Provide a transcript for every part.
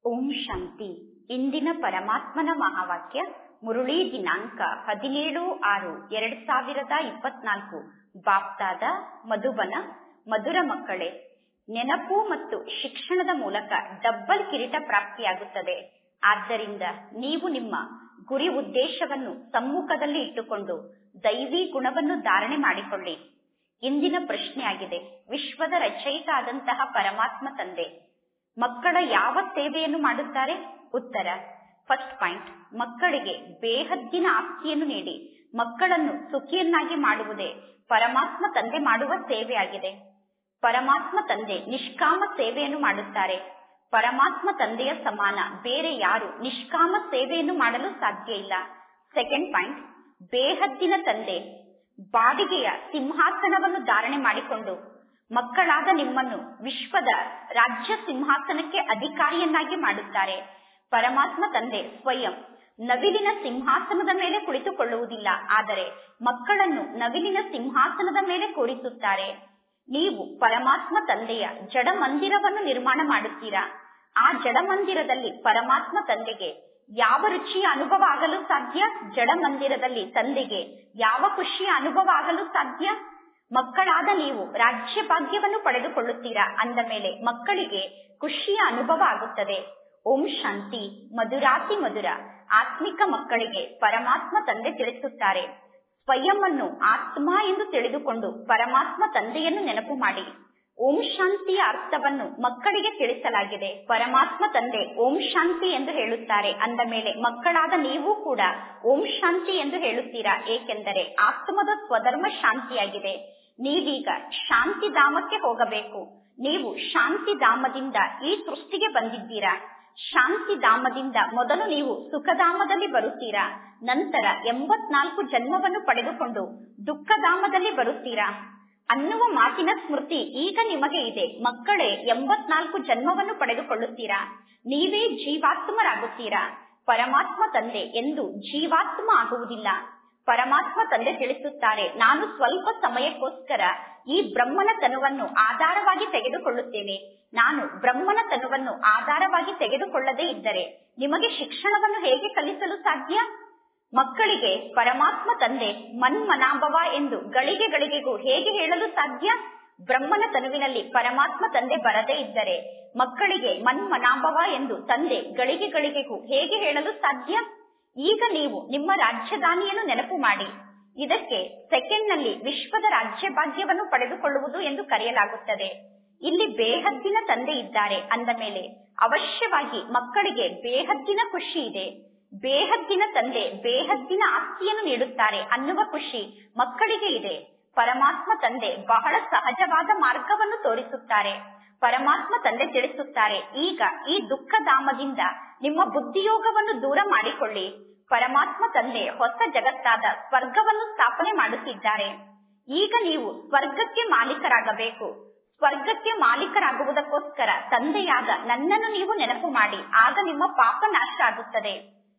ಓಂ ಶಾಂತಿ ಇಂದಿನ ಪರಮಾತ್ಮನ ಮಹಾವಾಕ್ಯ ಮುರುಳಿ ದಿನಾಂಕ ಹದಿನೇಳು ಆರು ಎರಡ್ ಸಾವಿರದ ಇಪ್ಪತ್ನಾಲ್ಕು ಬಾಪ್ತಾದ ಮಧುಬನ ಮಧುರ ಮಕ್ಕಳೇ ನೆನಪು ಮತ್ತು ಶಿಕ್ಷಣದ ಮೂಲಕ ಡಬ್ಬಲ್ ಕಿರೀಟ ಪ್ರಾಪ್ತಿಯಾಗುತ್ತದೆ ಆದ್ದರಿಂದ ನೀವು ನಿಮ್ಮ ಗುರಿ ಉದ್ದೇಶವನ್ನು ಸಮ್ಮುಖದಲ್ಲಿ ಇಟ್ಟುಕೊಂಡು ದೈವಿ ಗುಣವನ್ನು ಧಾರಣೆ ಮಾಡಿಕೊಳ್ಳಿ ಇಂದಿನ ಪ್ರಶ್ನೆಯಾಗಿದೆ ವಿಶ್ವದ ರಚಯಿತ ಆದಂತಹ ಪರಮಾತ್ಮ ತಂದೆ ಮಕ್ಕಳ ಯಾವ ಸೇವೆಯನ್ನು ಮಾಡುತ್ತಾರೆ ಉತ್ತರ ಫಸ್ಟ್ ಪಾಯಿಂಟ್ ಮಕ್ಕಳಿಗೆ ಬೇಹದ್ದಿನ ಆಸ್ತಿಯನ್ನು ನೀಡಿ ಮಕ್ಕಳನ್ನು ಸುಖಿಯನ್ನಾಗಿ ಮಾಡುವುದೇ ಪರಮಾತ್ಮ ತಂದೆ ಮಾಡುವ ಸೇವೆಯಾಗಿದೆ ಪರಮಾತ್ಮ ತಂದೆ ನಿಷ್ಕಾಮ ಸೇವೆಯನ್ನು ಮಾಡುತ್ತಾರೆ ಪರಮಾತ್ಮ ತಂದೆಯ ಸಮಾನ ಬೇರೆ ಯಾರು ನಿಷ್ಕಾಮ ಸೇವೆಯನ್ನು ಮಾಡಲು ಸಾಧ್ಯ ಇಲ್ಲ ಸೆಕೆಂಡ್ ಪಾಯಿಂಟ್ ಬೇಹದ್ದಿನ ತಂದೆ ಬಾಡಿಗೆಯ ಸಿಂಹಾಸನವನ್ನು ಧಾರಣೆ ಮಾಡಿಕೊಂಡು ಮಕ್ಕಳಾದ ನಿಮ್ಮನ್ನು ವಿಶ್ವದ ರಾಜ್ಯ ಸಿಂಹಾಸನಕ್ಕೆ ಅಧಿಕಾರಿಯನ್ನಾಗಿ ಮಾಡುತ್ತಾರೆ ಪರಮಾತ್ಮ ತಂದೆ ಸ್ವಯಂ ನವಿಲಿನ ಸಿಂಹಾಸನದ ಮೇಲೆ ಕುಳಿತುಕೊಳ್ಳುವುದಿಲ್ಲ ಆದರೆ ಮಕ್ಕಳನ್ನು ನವಿಲಿನ ಸಿಂಹಾಸನದ ಮೇಲೆ ಕೂರಿಸುತ್ತಾರೆ ನೀವು ಪರಮಾತ್ಮ ತಂದೆಯ ಜಡ ಮಂದಿರವನ್ನು ನಿರ್ಮಾಣ ಮಾಡುತ್ತೀರಾ ಆ ಜಡ ಮಂದಿರದಲ್ಲಿ ಪರಮಾತ್ಮ ತಂದೆಗೆ ಯಾವ ರುಚಿಯ ಅನುಭವ ಆಗಲು ಸಾಧ್ಯ ಜಡ ಮಂದಿರದಲ್ಲಿ ತಂದೆಗೆ ಯಾವ ಖುಷಿಯ ಅನುಭವ ಆಗಲು ಸಾಧ್ಯ ಮಕ್ಕಳಾದ ನೀವು ರಾಜ್ಯ ಭಾಗ್ಯವನ್ನು ಪಡೆದುಕೊಳ್ಳುತ್ತೀರಾ ಅಂದ ಮೇಲೆ ಮಕ್ಕಳಿಗೆ ಖುಷಿಯ ಅನುಭವ ಆಗುತ್ತದೆ ಓಂ ಶಾಂತಿ ಮಧುರಾತಿ ಮಧುರ ಆತ್ಮಿಕ ಮಕ್ಕಳಿಗೆ ಪರಮಾತ್ಮ ತಂದೆ ತಿಳಿಸುತ್ತಾರೆ ಸ್ವಯಂ ಅನ್ನು ಆತ್ಮ ಎಂದು ತಿಳಿದುಕೊಂಡು ಪರಮಾತ್ಮ ತಂದೆಯನ್ನು ನೆನಪು ಮಾಡಿ ಓಂ ಶಾಂತಿಯ ಅರ್ಥವನ್ನು ಮಕ್ಕಳಿಗೆ ತಿಳಿಸಲಾಗಿದೆ ಪರಮಾತ್ಮ ತಂದೆ ಓಂ ಶಾಂತಿ ಎಂದು ಹೇಳುತ್ತಾರೆ ಅಂದ ಮೇಲೆ ಮಕ್ಕಳಾದ ನೀವು ಕೂಡ ಓಂ ಶಾಂತಿ ಎಂದು ಹೇಳುತ್ತೀರಾ ಏಕೆಂದರೆ ಆತ್ಮದ ಸ್ವಧರ್ಮ ಶಾಂತಿಯಾಗಿದೆ ನೀವೀಗ ಶಾಂತಿ ಧಾಮಕ್ಕೆ ಹೋಗಬೇಕು ನೀವು ಶಾಂತಿ ಧಾಮದಿಂದ ಈ ಸೃಷ್ಟಿಗೆ ಬಂದಿದ್ದೀರಾ ಶಾಂತಿ ಧಾಮದಿಂದ ಮೊದಲು ನೀವು ಸುಖಧಾಮದಲ್ಲಿ ಬರುತ್ತೀರಾ ನಂತರ ಎಂಬತ್ನಾಲ್ಕು ಜನ್ಮವನ್ನು ಪಡೆದುಕೊಂಡು ದುಃಖಧಾಮದಲ್ಲಿ ಬರುತ್ತೀರಾ ಅನ್ನುವ ಮಾತಿನ ಸ್ಮೃತಿ ಈಗ ನಿಮಗೆ ಇದೆ ಮಕ್ಕಳೇ ಎಂಬತ್ನಾಲ್ಕು ಜನ್ಮವನ್ನು ಪಡೆದುಕೊಳ್ಳುತ್ತೀರಾ ನೀವೇ ಜೀವಾತ್ಮರಾಗುತ್ತೀರಾ ಪರಮಾತ್ಮ ತಂದೆ ಎಂದು ಜೀವಾತ್ಮ ಆಗುವುದಿಲ್ಲ ಪರಮಾತ್ಮ ತಂದೆ ತಿಳಿಸುತ್ತಾರೆ ನಾನು ಸ್ವಲ್ಪ ಸಮಯಕ್ಕೋಸ್ಕರ ಈ ಬ್ರಹ್ಮನ ತನುವನ್ನು ಆಧಾರವಾಗಿ ತೆಗೆದುಕೊಳ್ಳುತ್ತೇನೆ ನಾನು ಬ್ರಹ್ಮನ ತನುವನ್ನು ಆಧಾರವಾಗಿ ತೆಗೆದುಕೊಳ್ಳದೇ ಇದ್ದರೆ ನಿಮಗೆ ಶಿಕ್ಷಣವನ್ನು ಹೇಗೆ ಕಲಿಸಲು ಸಾಧ್ಯ ಮಕ್ಕಳಿಗೆ ಪರಮಾತ್ಮ ತಂದೆ ಮನ್ಮನಾಭವ ಎಂದು ಗಳಿಗೆ ಗಳಿಗೆಗೂ ಹೇಗೆ ಹೇಳಲು ಸಾಧ್ಯ ಬ್ರಹ್ಮನ ತನುವಿನಲ್ಲಿ ಪರಮಾತ್ಮ ತಂದೆ ಬರದೇ ಇದ್ದರೆ ಮಕ್ಕಳಿಗೆ ಮನ್ಮನಾಭವ ಎಂದು ತಂದೆ ಗಳಿಗೆ ಗಳಿಗೆಗೂ ಹೇಗೆ ಹೇಳಲು ಸಾಧ್ಯ ಈಗ ನೀವು ನಿಮ್ಮ ರಾಜ್ಯಧಾನಿಯನ್ನು ನೆನಪು ಮಾಡಿ ಇದಕ್ಕೆ ಸೆಕೆಂಡ್ ನಲ್ಲಿ ವಿಶ್ವದ ರಾಜ್ಯ ಭಾಗ್ಯವನ್ನು ಪಡೆದುಕೊಳ್ಳುವುದು ಎಂದು ಕರೆಯಲಾಗುತ್ತದೆ ಇಲ್ಲಿ ಬೇಹದ್ದಿನ ತಂದೆ ಇದ್ದಾರೆ ಅಂದ ಮೇಲೆ ಅವಶ್ಯವಾಗಿ ಮಕ್ಕಳಿಗೆ ಬೇಹದ್ದಿನ ಖುಷಿ ಇದೆ ಬೇಹದ್ದಿನ ತಂದೆ ಬೇಹದ್ದಿನ ಆಸ್ತಿಯನ್ನು ನೀಡುತ್ತಾರೆ ಅನ್ನುವ ಖುಷಿ ಮಕ್ಕಳಿಗೆ ಇದೆ ಪರಮಾತ್ಮ ತಂದೆ ಬಹಳ ಸಹಜವಾದ ಮಾರ್ಗವನ್ನು ತೋರಿಸುತ್ತಾರೆ ಪರಮಾತ್ಮ ತಂದೆ ತಿಳಿಸುತ್ತಾರೆ ಈಗ ಈ ದುಃಖಧಾಮದಿಂದ ನಿಮ್ಮ ಬುದ್ಧಿಯೋಗವನ್ನು ದೂರ ಮಾಡಿಕೊಳ್ಳಿ ಪರಮಾತ್ಮ ತಂದೆ ಹೊಸ ಜಗತ್ತಾದ ಸ್ವರ್ಗವನ್ನು ಸ್ಥಾಪನೆ ಮಾಡುತ್ತಿದ್ದಾರೆ ಈಗ ನೀವು ಸ್ವರ್ಗಕ್ಕೆ ಮಾಲೀಕರಾಗಬೇಕು ಸ್ವರ್ಗಕ್ಕೆ ಮಾಲೀಕರಾಗುವುದಕ್ಕೋಸ್ಕರ ತಂದೆಯಾದ ನನ್ನನ್ನು ನೀವು ನೆನಪು ಮಾಡಿ ಆಗ ನಿಮ್ಮ ಪಾಪ ನಾಶ ಆಗುತ್ತದೆ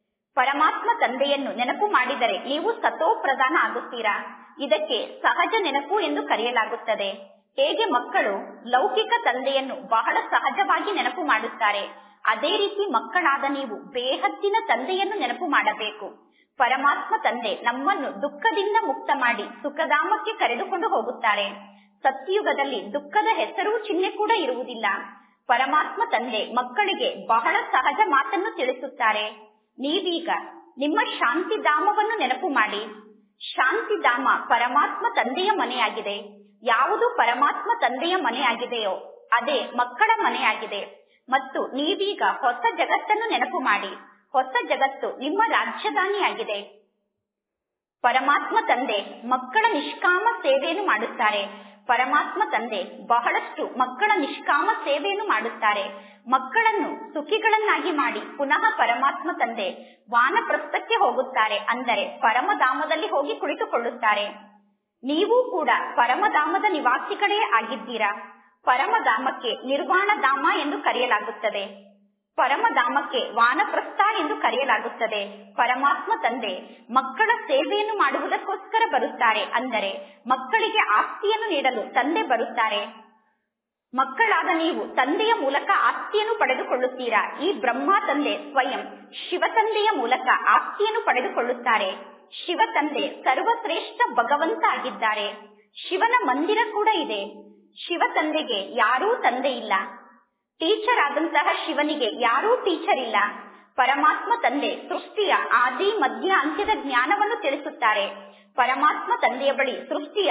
ಪರಮಾತ್ಮ ತಂದೆಯನ್ನು ನೆನಪು ಮಾಡಿದರೆ ನೀವು ಸತೋ ಪ್ರಧಾನ ಆಗುತ್ತೀರಾ ಇದಕ್ಕೆ ಸಹಜ ನೆನಪು ಎಂದು ಕರೆಯಲಾಗುತ್ತದೆ ಹೇಗೆ ಮಕ್ಕಳು ಲೌಕಿಕ ತಂದೆಯನ್ನು ಬಹಳ ಸಹಜವಾಗಿ ನೆನಪು ಮಾಡುತ್ತಾರೆ ಅದೇ ರೀತಿ ಮಕ್ಕಳಾದ ನೀವು ಬೇಹದ್ದಿನ ತಂದೆಯನ್ನು ನೆನಪು ಮಾಡಬೇಕು ಪರಮಾತ್ಮ ತಂದೆ ನಮ್ಮನ್ನು ದುಃಖದಿಂದ ಮುಕ್ತ ಮಾಡಿ ಸುಖಧಾಮಕ್ಕೆ ಕರೆದುಕೊಂಡು ಹೋಗುತ್ತಾರೆ ಸತ್ಯುಗದಲ್ಲಿ ದುಃಖದ ಹೆಸರು ಚಿಹ್ನೆ ಕೂಡ ಇರುವುದಿಲ್ಲ ಪರಮಾತ್ಮ ತಂದೆ ಮಕ್ಕಳಿಗೆ ಬಹಳ ಸಹಜ ಮಾತನ್ನು ತಿಳಿಸುತ್ತಾರೆ ನೀವೀಗ ನಿಮ್ಮ ಶಾಂತಿಧಾಮವನ್ನು ನೆನಪು ಮಾಡಿ ಶಾಂತಿಧಾಮ ಪರಮಾತ್ಮ ತಂದೆಯ ಮನೆಯಾಗಿದೆ ಯಾವುದು ಪರಮಾತ್ಮ ತಂದೆಯ ಮನೆಯಾಗಿದೆಯೋ ಅದೇ ಮಕ್ಕಳ ಮನೆಯಾಗಿದೆ ಮತ್ತು ನೀವೀಗ ಹೊಸ ಜಗತ್ತನ್ನು ನೆನಪು ಮಾಡಿ ಹೊಸ ಜಗತ್ತು ನಿಮ್ಮ ರಾಜಧಾನಿಯಾಗಿದೆ ಪರಮಾತ್ಮ ತಂದೆ ಮಕ್ಕಳ ನಿಷ್ಕಾಮ ಸೇವೆಯನ್ನು ಮಾಡುತ್ತಾರೆ ಪರಮಾತ್ಮ ತಂದೆ ಬಹಳಷ್ಟು ಮಕ್ಕಳ ನಿಷ್ಕಾಮ ಸೇವೆಯನ್ನು ಮಾಡುತ್ತಾರೆ ಮಕ್ಕಳನ್ನು ಸುಖಿಗಳನ್ನಾಗಿ ಮಾಡಿ ಪುನಃ ಪರಮಾತ್ಮ ತಂದೆ ವಾನಪ್ರಸ್ಥಕ್ಕೆ ಹೋಗುತ್ತಾರೆ ಅಂದರೆ ಪರಮಧಾಮದಲ್ಲಿ ಹೋಗಿ ಕುಳಿತುಕೊಳ್ಳುತ್ತಾರೆ ನೀವು ಕೂಡ ಪರಮಧಾಮದ ನಿವಾಸಿಗಳೇ ಆಗಿದ್ದೀರಾ ಪರಮಧಾಮಕ್ಕೆ ನಿರ್ವಾಣ ಧಾಮ ಎಂದು ಕರೆಯಲಾಗುತ್ತದೆ ಪರಮಧಾಮಕ್ಕೆ ವಾನಪ್ರಸ್ಥ ಎಂದು ಕರೆಯಲಾಗುತ್ತದೆ ಪರಮಾತ್ಮ ತಂದೆ ಮಕ್ಕಳ ಸೇವೆಯನ್ನು ಮಾಡುವುದಕ್ಕೋಸ್ಕರ ಬರುತ್ತಾರೆ ಅಂದರೆ ಮಕ್ಕಳಿಗೆ ಆಸ್ತಿಯನ್ನು ನೀಡಲು ತಂದೆ ಬರುತ್ತಾರೆ ಮಕ್ಕಳಾದ ನೀವು ತಂದೆಯ ಮೂಲಕ ಆಸ್ತಿಯನ್ನು ಪಡೆದುಕೊಳ್ಳುತ್ತೀರಾ ಈ ಬ್ರಹ್ಮ ತಂದೆ ಸ್ವಯಂ ಶಿವ ತಂದೆಯ ಮೂಲಕ ಆಸ್ತಿಯನ್ನು ಪಡೆದುಕೊಳ್ಳುತ್ತಾರೆ ಶಿವ ತಂದೆ ಸರ್ವಶ್ರೇಷ್ಠ ಭಗವಂತ ಆಗಿದ್ದಾರೆ ಶಿವನ ಮಂದಿರ ಕೂಡ ಇದೆ ಶಿವ ತಂದೆಗೆ ಯಾರೂ ತಂದೆ ಇಲ್ಲ ಟೀಚರ್ ಆದಂತಹ ಶಿವನಿಗೆ ಯಾರೂ ಟೀಚರ್ ಇಲ್ಲ ಪರಮಾತ್ಮ ತಂದೆ ಸೃಷ್ಟಿಯ ಆದಿ ಮಧ್ಯ ಅಂತ್ಯದ ಜ್ಞಾನವನ್ನು ತಿಳಿಸುತ್ತಾರೆ ಪರಮಾತ್ಮ ತಂದೆಯ ಬಳಿ ಸೃಷ್ಟಿಯ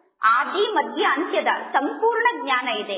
ಆದಿ ಮಧ್ಯ ಅಂತ್ಯದ ಸಂಪೂರ್ಣ ಜ್ಞಾನ ಇದೆ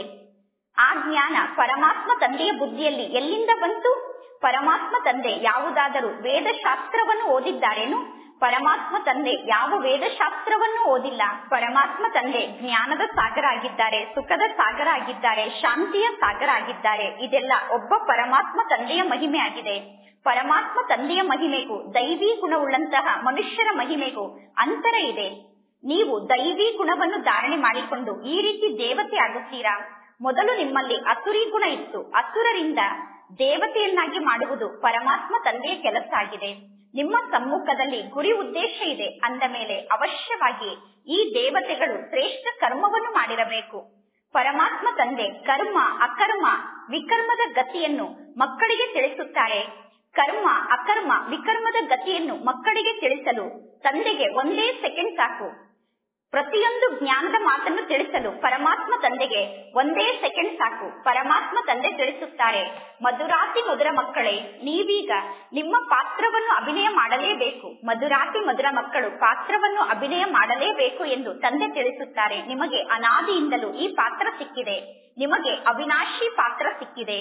ಆ ಜ್ಞಾನ ಪರಮಾತ್ಮ ತಂದೆಯ ಬುದ್ಧಿಯಲ್ಲಿ ಎಲ್ಲಿಂದ ಬಂತು ಪರಮಾತ್ಮ ತಂದೆ ಯಾವುದಾದರೂ ವೇದಶಾಸ್ತ್ರವನ್ನು ಓದಿದ್ದಾರೇನು ಪರಮಾತ್ಮ ತಂದೆ ಯಾವ ವೇದಶಾಸ್ತ್ರವನ್ನು ಓದಿಲ್ಲ ಪರಮಾತ್ಮ ತಂದೆ ಜ್ಞಾನದ ಸಾಗರ ಆಗಿದ್ದಾರೆ ಸುಖದ ಸಾಗರ ಆಗಿದ್ದಾರೆ ಶಾಂತಿಯ ಸಾಗರ ಆಗಿದ್ದಾರೆ ಇದೆಲ್ಲ ಒಬ್ಬ ಪರಮಾತ್ಮ ತಂದೆಯ ಮಹಿಮೆ ಆಗಿದೆ ಪರಮಾತ್ಮ ತಂದೆಯ ಮಹಿಮೆಗೂ ದೈವಿ ಗುಣವುಳ್ಳಂತಹ ಮನುಷ್ಯರ ಮಹಿಮೆಗೂ ಅಂತರ ಇದೆ ನೀವು ದೈವಿ ಗುಣವನ್ನು ಧಾರಣೆ ಮಾಡಿಕೊಂಡು ಈ ರೀತಿ ದೇವತೆ ಆಗುತ್ತೀರಾ ಮೊದಲು ನಿಮ್ಮಲ್ಲಿ ಅಸುರಿ ಗುಣ ಇತ್ತು ಅಸುರರಿಂದ ದೇವತೆಯನ್ನಾಗಿ ಮಾಡುವುದು ಪರಮಾತ್ಮ ತಂದೆಯ ಕೆಲಸ ಆಗಿದೆ ನಿಮ್ಮ ಸಮ್ಮುಖದಲ್ಲಿ ಗುರಿ ಉದ್ದೇಶ ಇದೆ ಅಂದ ಮೇಲೆ ಅವಶ್ಯವಾಗಿ ಈ ದೇವತೆಗಳು ಶ್ರೇಷ್ಠ ಕರ್ಮವನ್ನು ಮಾಡಿರಬೇಕು ಪರಮಾತ್ಮ ತಂದೆ ಕರ್ಮ ಅಕರ್ಮ ವಿಕರ್ಮದ ಗತಿಯನ್ನು ಮಕ್ಕಳಿಗೆ ತಿಳಿಸುತ್ತಾರೆ ಕರ್ಮ ಅಕರ್ಮ ವಿಕರ್ಮದ ಗತಿಯನ್ನು ಮಕ್ಕಳಿಗೆ ತಿಳಿಸಲು ತಂದೆಗೆ ಒಂದೇ ಸೆಕೆಂಡ್ ಸಾಕು ಪ್ರತಿಯೊಂದು ಜ್ಞಾನದ ಮಾತನ್ನು ತಿಳಿಸಲು ಪರಮಾತ್ಮ ತಂದೆಗೆ ಒಂದೇ ಸೆಕೆಂಡ್ ಸಾಕು ಪರಮಾತ್ಮ ತಂದೆ ತಿಳಿಸುತ್ತಾರೆ ಮಧುರಾತಿ ಮಧುರ ಮಕ್ಕಳೇ ನೀವೀಗ ನಿಮ್ಮ ಪಾತ್ರವನ್ನು ಅಭಿನಯ ಮಾಡಲೇಬೇಕು ಮಧುರಾತಿ ಮಧುರ ಮಕ್ಕಳು ಪಾತ್ರವನ್ನು ಅಭಿನಯ ಮಾಡಲೇಬೇಕು ಎಂದು ತಂದೆ ತಿಳಿಸುತ್ತಾರೆ ನಿಮಗೆ ಅನಾದಿಯಿಂದಲೂ ಈ ಪಾತ್ರ ಸಿಕ್ಕಿದೆ ನಿಮಗೆ ಅವಿನಾಶಿ ಪಾತ್ರ ಸಿಕ್ಕಿದೆ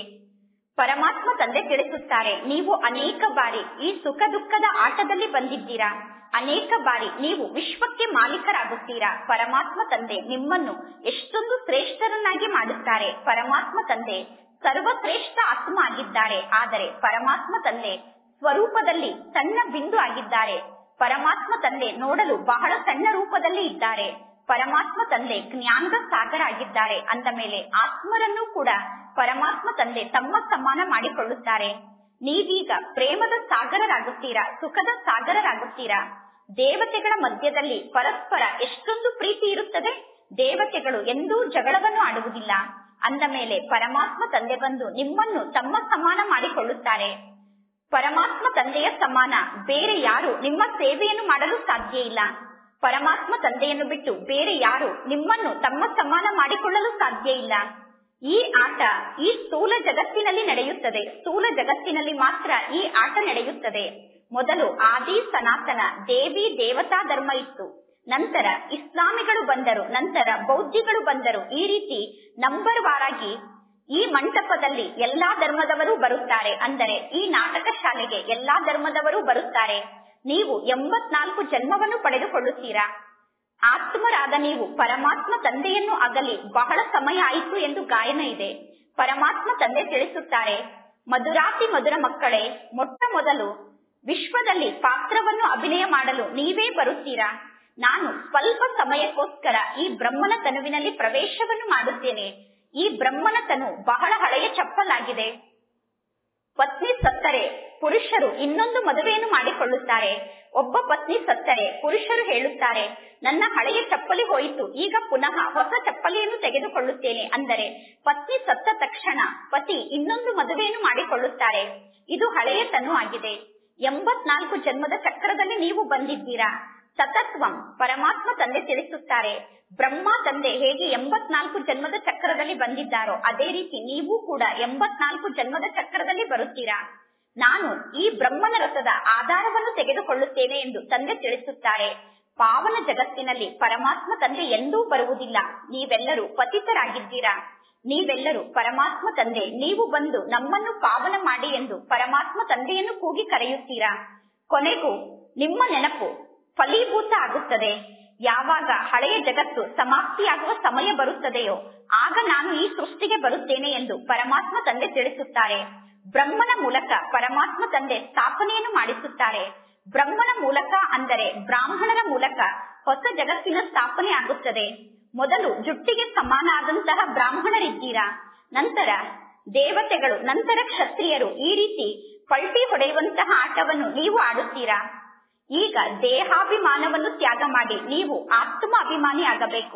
ಪರಮಾತ್ಮ ತಂದೆ ತಿಳಿಸುತ್ತಾರೆ ನೀವು ಅನೇಕ ಬಾರಿ ಈ ಸುಖ ದುಃಖದ ಆಟದಲ್ಲಿ ಬಂದಿದ್ದೀರಾ ಅನೇಕ ಬಾರಿ ನೀವು ವಿಶ್ವಕ್ಕೆ ಮಾಲೀಕರಾಗುತ್ತೀರಾ ಪರಮಾತ್ಮ ತಂದೆ ನಿಮ್ಮನ್ನು ಎಷ್ಟೊಂದು ಶ್ರೇಷ್ಠರನ್ನಾಗಿ ಮಾಡುತ್ತಾರೆ ಪರಮಾತ್ಮ ತಂದೆ ಸರ್ವಶ್ರೇಷ್ಠ ಆತ್ಮ ಆಗಿದ್ದಾರೆ ಆದರೆ ಪರಮಾತ್ಮ ತಂದೆ ಸ್ವರೂಪದಲ್ಲಿ ಸಣ್ಣ ಬಿಂದು ಆಗಿದ್ದಾರೆ ಪರಮಾತ್ಮ ತಂದೆ ನೋಡಲು ಬಹಳ ಸಣ್ಣ ರೂಪದಲ್ಲಿ ಇದ್ದಾರೆ ಪರಮಾತ್ಮ ತಂದೆ ಜ್ಞಾನದ ಸಾಗರ ಆಗಿದ್ದಾರೆ ಅಂದ ಮೇಲೆ ಆತ್ಮರನ್ನು ಕೂಡ ಪರಮಾತ್ಮ ತಂದೆ ತಮ್ಮ ಸಮಾನ ಮಾಡಿಕೊಳ್ಳುತ್ತಾರೆ ನೀವೀಗ ಪ್ರೇಮದ ಸಾಗರರಾಗುತ್ತೀರಾ ಸುಖದ ಸಾಗರರಾಗುತ್ತೀರಾ ದೇವತೆಗಳ ಮಧ್ಯದಲ್ಲಿ ಪರಸ್ಪರ ಎಷ್ಟೊಂದು ಪ್ರೀತಿ ಇರುತ್ತದೆ ದೇವತೆಗಳು ಎಂದೂ ಜಗಳವನ್ನು ಆಡುವುದಿಲ್ಲ ಅಂದ ಮೇಲೆ ಪರಮಾತ್ಮ ತಂದೆ ಬಂದು ನಿಮ್ಮನ್ನು ತಮ್ಮ ಸಮಾನ ಮಾಡಿಕೊಳ್ಳುತ್ತಾರೆ ಪರಮಾತ್ಮ ತಂದೆಯ ಸಮಾನ ಬೇರೆ ಯಾರು ನಿಮ್ಮ ಸೇವೆಯನ್ನು ಮಾಡಲು ಸಾಧ್ಯ ಇಲ್ಲ ಪರಮಾತ್ಮ ತಂದೆಯನ್ನು ಬಿಟ್ಟು ಬೇರೆ ಯಾರು ನಿಮ್ಮನ್ನು ತಮ್ಮ ಸಮಾನ ಮಾಡಿಕೊಳ್ಳಲು ಸಾಧ್ಯ ಇಲ್ಲ ಈ ಆಟ ಈ ಸ್ಥೂಲ ಜಗತ್ತಿನಲ್ಲಿ ನಡೆಯುತ್ತದೆ ಸ್ಥೂಲ ಜಗತ್ತಿನಲ್ಲಿ ಮಾತ್ರ ಈ ಆಟ ನಡೆಯುತ್ತದೆ ಮೊದಲು ಆದಿ ಸನಾತನ ದೇವಿ ದೇವತಾ ಧರ್ಮ ಇತ್ತು ನಂತರ ಇಸ್ಲಾಮಿಗಳು ಬಂದರು ನಂತರ ಬೌದ್ಧಿಗಳು ಬಂದರು ಈ ರೀತಿ ನಂಬರ್ ವಾರಾಗಿ ಈ ಮಂಟಪದಲ್ಲಿ ಎಲ್ಲಾ ಧರ್ಮದವರು ಬರುತ್ತಾರೆ ಅಂದರೆ ಈ ನಾಟಕ ಶಾಲೆಗೆ ಎಲ್ಲಾ ಧರ್ಮದವರು ಬರುತ್ತಾರೆ ನೀವು ಎಂಬತ್ನಾಲ್ಕು ಜನ್ಮವನ್ನು ಪಡೆದುಕೊಳ್ಳುತ್ತೀರಾ ಆತ್ಮರಾದ ನೀವು ಪರಮಾತ್ಮ ತಂದೆಯನ್ನು ಅಗಲಿ ಬಹಳ ಸಮಯ ಆಯಿತು ಎಂದು ಗಾಯನ ಇದೆ ಪರಮಾತ್ಮ ತಂದೆ ತಿಳಿಸುತ್ತಾರೆ ಮಧುರಾತಿ ಮಧುರ ಮಕ್ಕಳೇ ಮೊಟ್ಟ ಮೊದಲು ವಿಶ್ವದಲ್ಲಿ ಪಾತ್ರವನ್ನು ಅಭಿನಯ ಮಾಡಲು ನೀವೇ ಬರುತ್ತೀರಾ ನಾನು ಸ್ವಲ್ಪ ಸಮಯಕ್ಕೋಸ್ಕರ ಈ ಬ್ರಹ್ಮನ ತನುವಿನಲ್ಲಿ ಪ್ರವೇಶವನ್ನು ಮಾಡುತ್ತೇನೆ ಈ ಬ್ರಹ್ಮನ ತನು ಬಹಳ ಹಳೆಯ ಚಪ್ಪಲಾಗಿದೆ ಪತ್ನಿ ಸತ್ತರೆ ಪುರುಷರು ಇನ್ನೊಂದು ಮದುವೆಯನ್ನು ಮಾಡಿಕೊಳ್ಳುತ್ತಾರೆ ಒಬ್ಬ ಪತ್ನಿ ಸತ್ತರೆ ಪುರುಷರು ಹೇಳುತ್ತಾರೆ ನನ್ನ ಹಳೆಯ ಚಪ್ಪಲಿ ಹೋಯಿತು ಈಗ ಪುನಃ ಹೊಸ ಚಪ್ಪಲಿಯನ್ನು ತೆಗೆದುಕೊಳ್ಳುತ್ತೇನೆ ಅಂದರೆ ಪತ್ನಿ ಸತ್ತ ತಕ್ಷಣ ಪತಿ ಇನ್ನೊಂದು ಮದುವೆಯನ್ನು ಮಾಡಿಕೊಳ್ಳುತ್ತಾರೆ ಇದು ಹಳೆಯ ತನು ಆಗಿದೆ ಎಂಬತ್ನಾಲ್ಕು ಜನ್ಮದ ಚಕ್ರದಲ್ಲಿ ನೀವು ಬಂದಿದ್ದೀರಾ ಸತತ್ವಂ ಪರಮಾತ್ಮ ತಂದೆ ತಿಳಿಸುತ್ತಾರೆ ಬ್ರಹ್ಮ ತಂದೆ ಹೇಗೆ ಎಂಬತ್ನಾಲ್ಕು ಜನ್ಮದ ಚಕ್ರದಲ್ಲಿ ಬಂದಿದ್ದಾರೋ ಅದೇ ರೀತಿ ನೀವು ಕೂಡ ಎಂಬತ್ನಾಲ್ಕು ಜನ್ಮದ ಚಕ್ರದಲ್ಲಿ ಬರುತ್ತೀರಾ ನಾನು ಈ ಬ್ರಹ್ಮನ ರಥದ ಆಧಾರವನ್ನು ತೆಗೆದುಕೊಳ್ಳುತ್ತೇನೆ ಎಂದು ತಂದೆ ತಿಳಿಸುತ್ತಾರೆ ಪಾವನ ಜಗತ್ತಿನಲ್ಲಿ ಪರಮಾತ್ಮ ತಂದೆ ಎಂದೂ ಬರುವುದಿಲ್ಲ ನೀವೆಲ್ಲರೂ ಪತಿತರಾಗಿದ್ದೀರಾ ನೀವೆಲ್ಲರೂ ಪರಮಾತ್ಮ ತಂದೆ ನೀವು ಬಂದು ನಮ್ಮನ್ನು ಪಾವನ ಮಾಡಿ ಎಂದು ಪರಮಾತ್ಮ ತಂದೆಯನ್ನು ಕೂಗಿ ಕರೆಯುತ್ತೀರಾ ಕೊನೆಗೂ ನಿಮ್ಮ ನೆನಪು ಫಲೀಭೂತ ಆಗುತ್ತದೆ ಯಾವಾಗ ಹಳೆಯ ಜಗತ್ತು ಸಮಾಪ್ತಿಯಾಗುವ ಸಮಯ ಬರುತ್ತದೆಯೋ ಆಗ ನಾನು ಈ ಸೃಷ್ಟಿಗೆ ಬರುತ್ತೇನೆ ಎಂದು ಪರಮಾತ್ಮ ತಂದೆ ತಿಳಿಸುತ್ತಾರೆ ಬ್ರಹ್ಮನ ಮೂಲಕ ಪರಮಾತ್ಮ ತಂದೆ ಸ್ಥಾಪನೆಯನ್ನು ಮಾಡಿಸುತ್ತಾರೆ ಬ್ರಹ್ಮನ ಮೂಲಕ ಅಂದರೆ ಬ್ರಾಹ್ಮಣರ ಮೂಲಕ ಹೊಸ ಜಗತ್ತಿನ ಸ್ಥಾಪನೆ ಆಗುತ್ತದೆ ಮೊದಲು ಜುಟ್ಟಿಗೆ ಸಮಾನ ಆದಂತಹ ಬ್ರಾಹ್ಮಣರಿದ್ದೀರಾ ನಂತರ ದೇವತೆಗಳು ನಂತರ ಕ್ಷತ್ರಿಯರು ಈ ರೀತಿ ಪಲ್ಟಿ ಹೊಡೆಯುವಂತಹ ಆಟವನ್ನು ನೀವು ಆಡುತ್ತೀರಾ ಈಗ ದೇಹಾಭಿಮಾನವನ್ನು ತ್ಯಾಗ ಮಾಡಿ ನೀವು ಆತ್ಮ ಅಭಿಮಾನಿ ಆಗಬೇಕು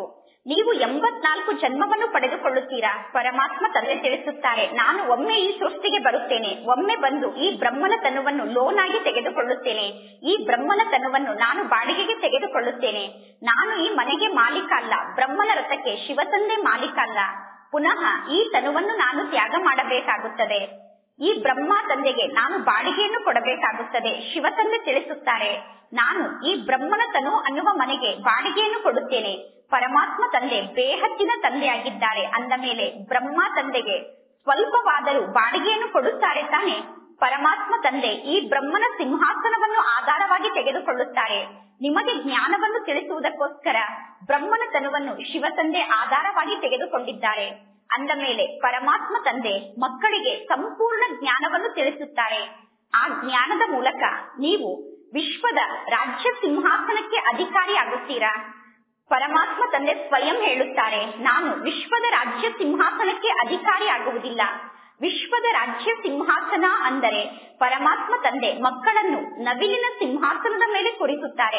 ನೀವು ಎಂಬತ್ನಾಲ್ಕು ಜನ್ಮವನ್ನು ಪಡೆದುಕೊಳ್ಳುತ್ತೀರಾ ಪರಮಾತ್ಮ ತಂದೆ ತಿಳಿಸುತ್ತಾರೆ ನಾನು ಒಮ್ಮೆ ಈ ಸೃಷ್ಟಿಗೆ ಬರುತ್ತೇನೆ ಒಮ್ಮೆ ಬಂದು ಈ ಬ್ರಹ್ಮನ ತನುವನ್ನು ಲೋನಾಗಿ ತೆಗೆದುಕೊಳ್ಳುತ್ತೇನೆ ಈ ಬ್ರಹ್ಮನ ತನುವನ್ನು ನಾನು ಬಾಡಿಗೆಗೆ ತೆಗೆದುಕೊಳ್ಳುತ್ತೇನೆ ನಾನು ಈ ಮನೆಗೆ ಮಾಲೀಕ ಅಲ್ಲ ಬ್ರಹ್ಮನ ರಥಕ್ಕೆ ಶಿವತಂದೆ ಮಾಲೀಕ ಅಲ್ಲ ಪುನಃ ಈ ತನುವನ್ನು ನಾನು ತ್ಯಾಗ ಮಾಡಬೇಕಾಗುತ್ತದೆ ಈ ಬ್ರಹ್ಮ ತಂದೆಗೆ ನಾನು ಬಾಡಿಗೆಯನ್ನು ಕೊಡಬೇಕಾಗುತ್ತದೆ ಶಿವತಂದೆ ತಿಳಿಸುತ್ತಾರೆ ನಾನು ಈ ಬ್ರಹ್ಮನ ತನು ಅನ್ನುವ ಮನೆಗೆ ಬಾಡಿಗೆಯನ್ನು ಕೊಡುತ್ತೇನೆ ಪರಮಾತ್ಮ ತಂದೆ ಬೇಹದ್ದಿನ ತಂದೆಯಾಗಿದ್ದಾರೆ ಅಂದ ಮೇಲೆ ಬ್ರಹ್ಮ ತಂದೆಗೆ ಸ್ವಲ್ಪವಾದರೂ ಬಾಡಿಗೆಯನ್ನು ಕೊಡುತ್ತಾರೆ ತಾನೆ ಪರಮಾತ್ಮ ತಂದೆ ಈ ಬ್ರಹ್ಮನ ಸಿಂಹಾಸನವನ್ನು ಆಧಾರವಾಗಿ ತೆಗೆದುಕೊಳ್ಳುತ್ತಾರೆ ನಿಮಗೆ ಜ್ಞಾನವನ್ನು ತಿಳಿಸುವುದಕ್ಕೋಸ್ಕರ ಬ್ರಹ್ಮನ ತನುವನ್ನು ಶಿವತಂದೆ ಆಧಾರವಾಗಿ ತೆಗೆದುಕೊಂಡಿದ್ದಾರೆ ಅಂದ ಮೇಲೆ ಪರಮಾತ್ಮ ತಂದೆ ಮಕ್ಕಳಿಗೆ ಸಂಪೂರ್ಣ ಜ್ಞಾನವನ್ನು ತಿಳಿಸುತ್ತಾರೆ ಆ ಜ್ಞಾನದ ಮೂಲಕ ನೀವು ವಿಶ್ವದ ರಾಜ್ಯ ಸಿಂಹಾಸನಕ್ಕೆ ಅಧಿಕಾರಿ ಆಗುತ್ತೀರಾ ಪರಮಾತ್ಮ ತಂದೆ ಸ್ವಯಂ ಹೇಳುತ್ತಾರೆ ನಾನು ವಿಶ್ವದ ರಾಜ್ಯ ಸಿಂಹಾಸನಕ್ಕೆ ಅಧಿಕಾರಿ ಆಗುವುದಿಲ್ಲ ವಿಶ್ವದ ರಾಜ್ಯ ಸಿಂಹಾಸನ ಅಂದರೆ ಪರಮಾತ್ಮ ತಂದೆ ಮಕ್ಕಳನ್ನು ನವಿಲಿನ ಸಿಂಹಾಸನದ ಮೇಲೆ ಕೂರಿಸುತ್ತಾರೆ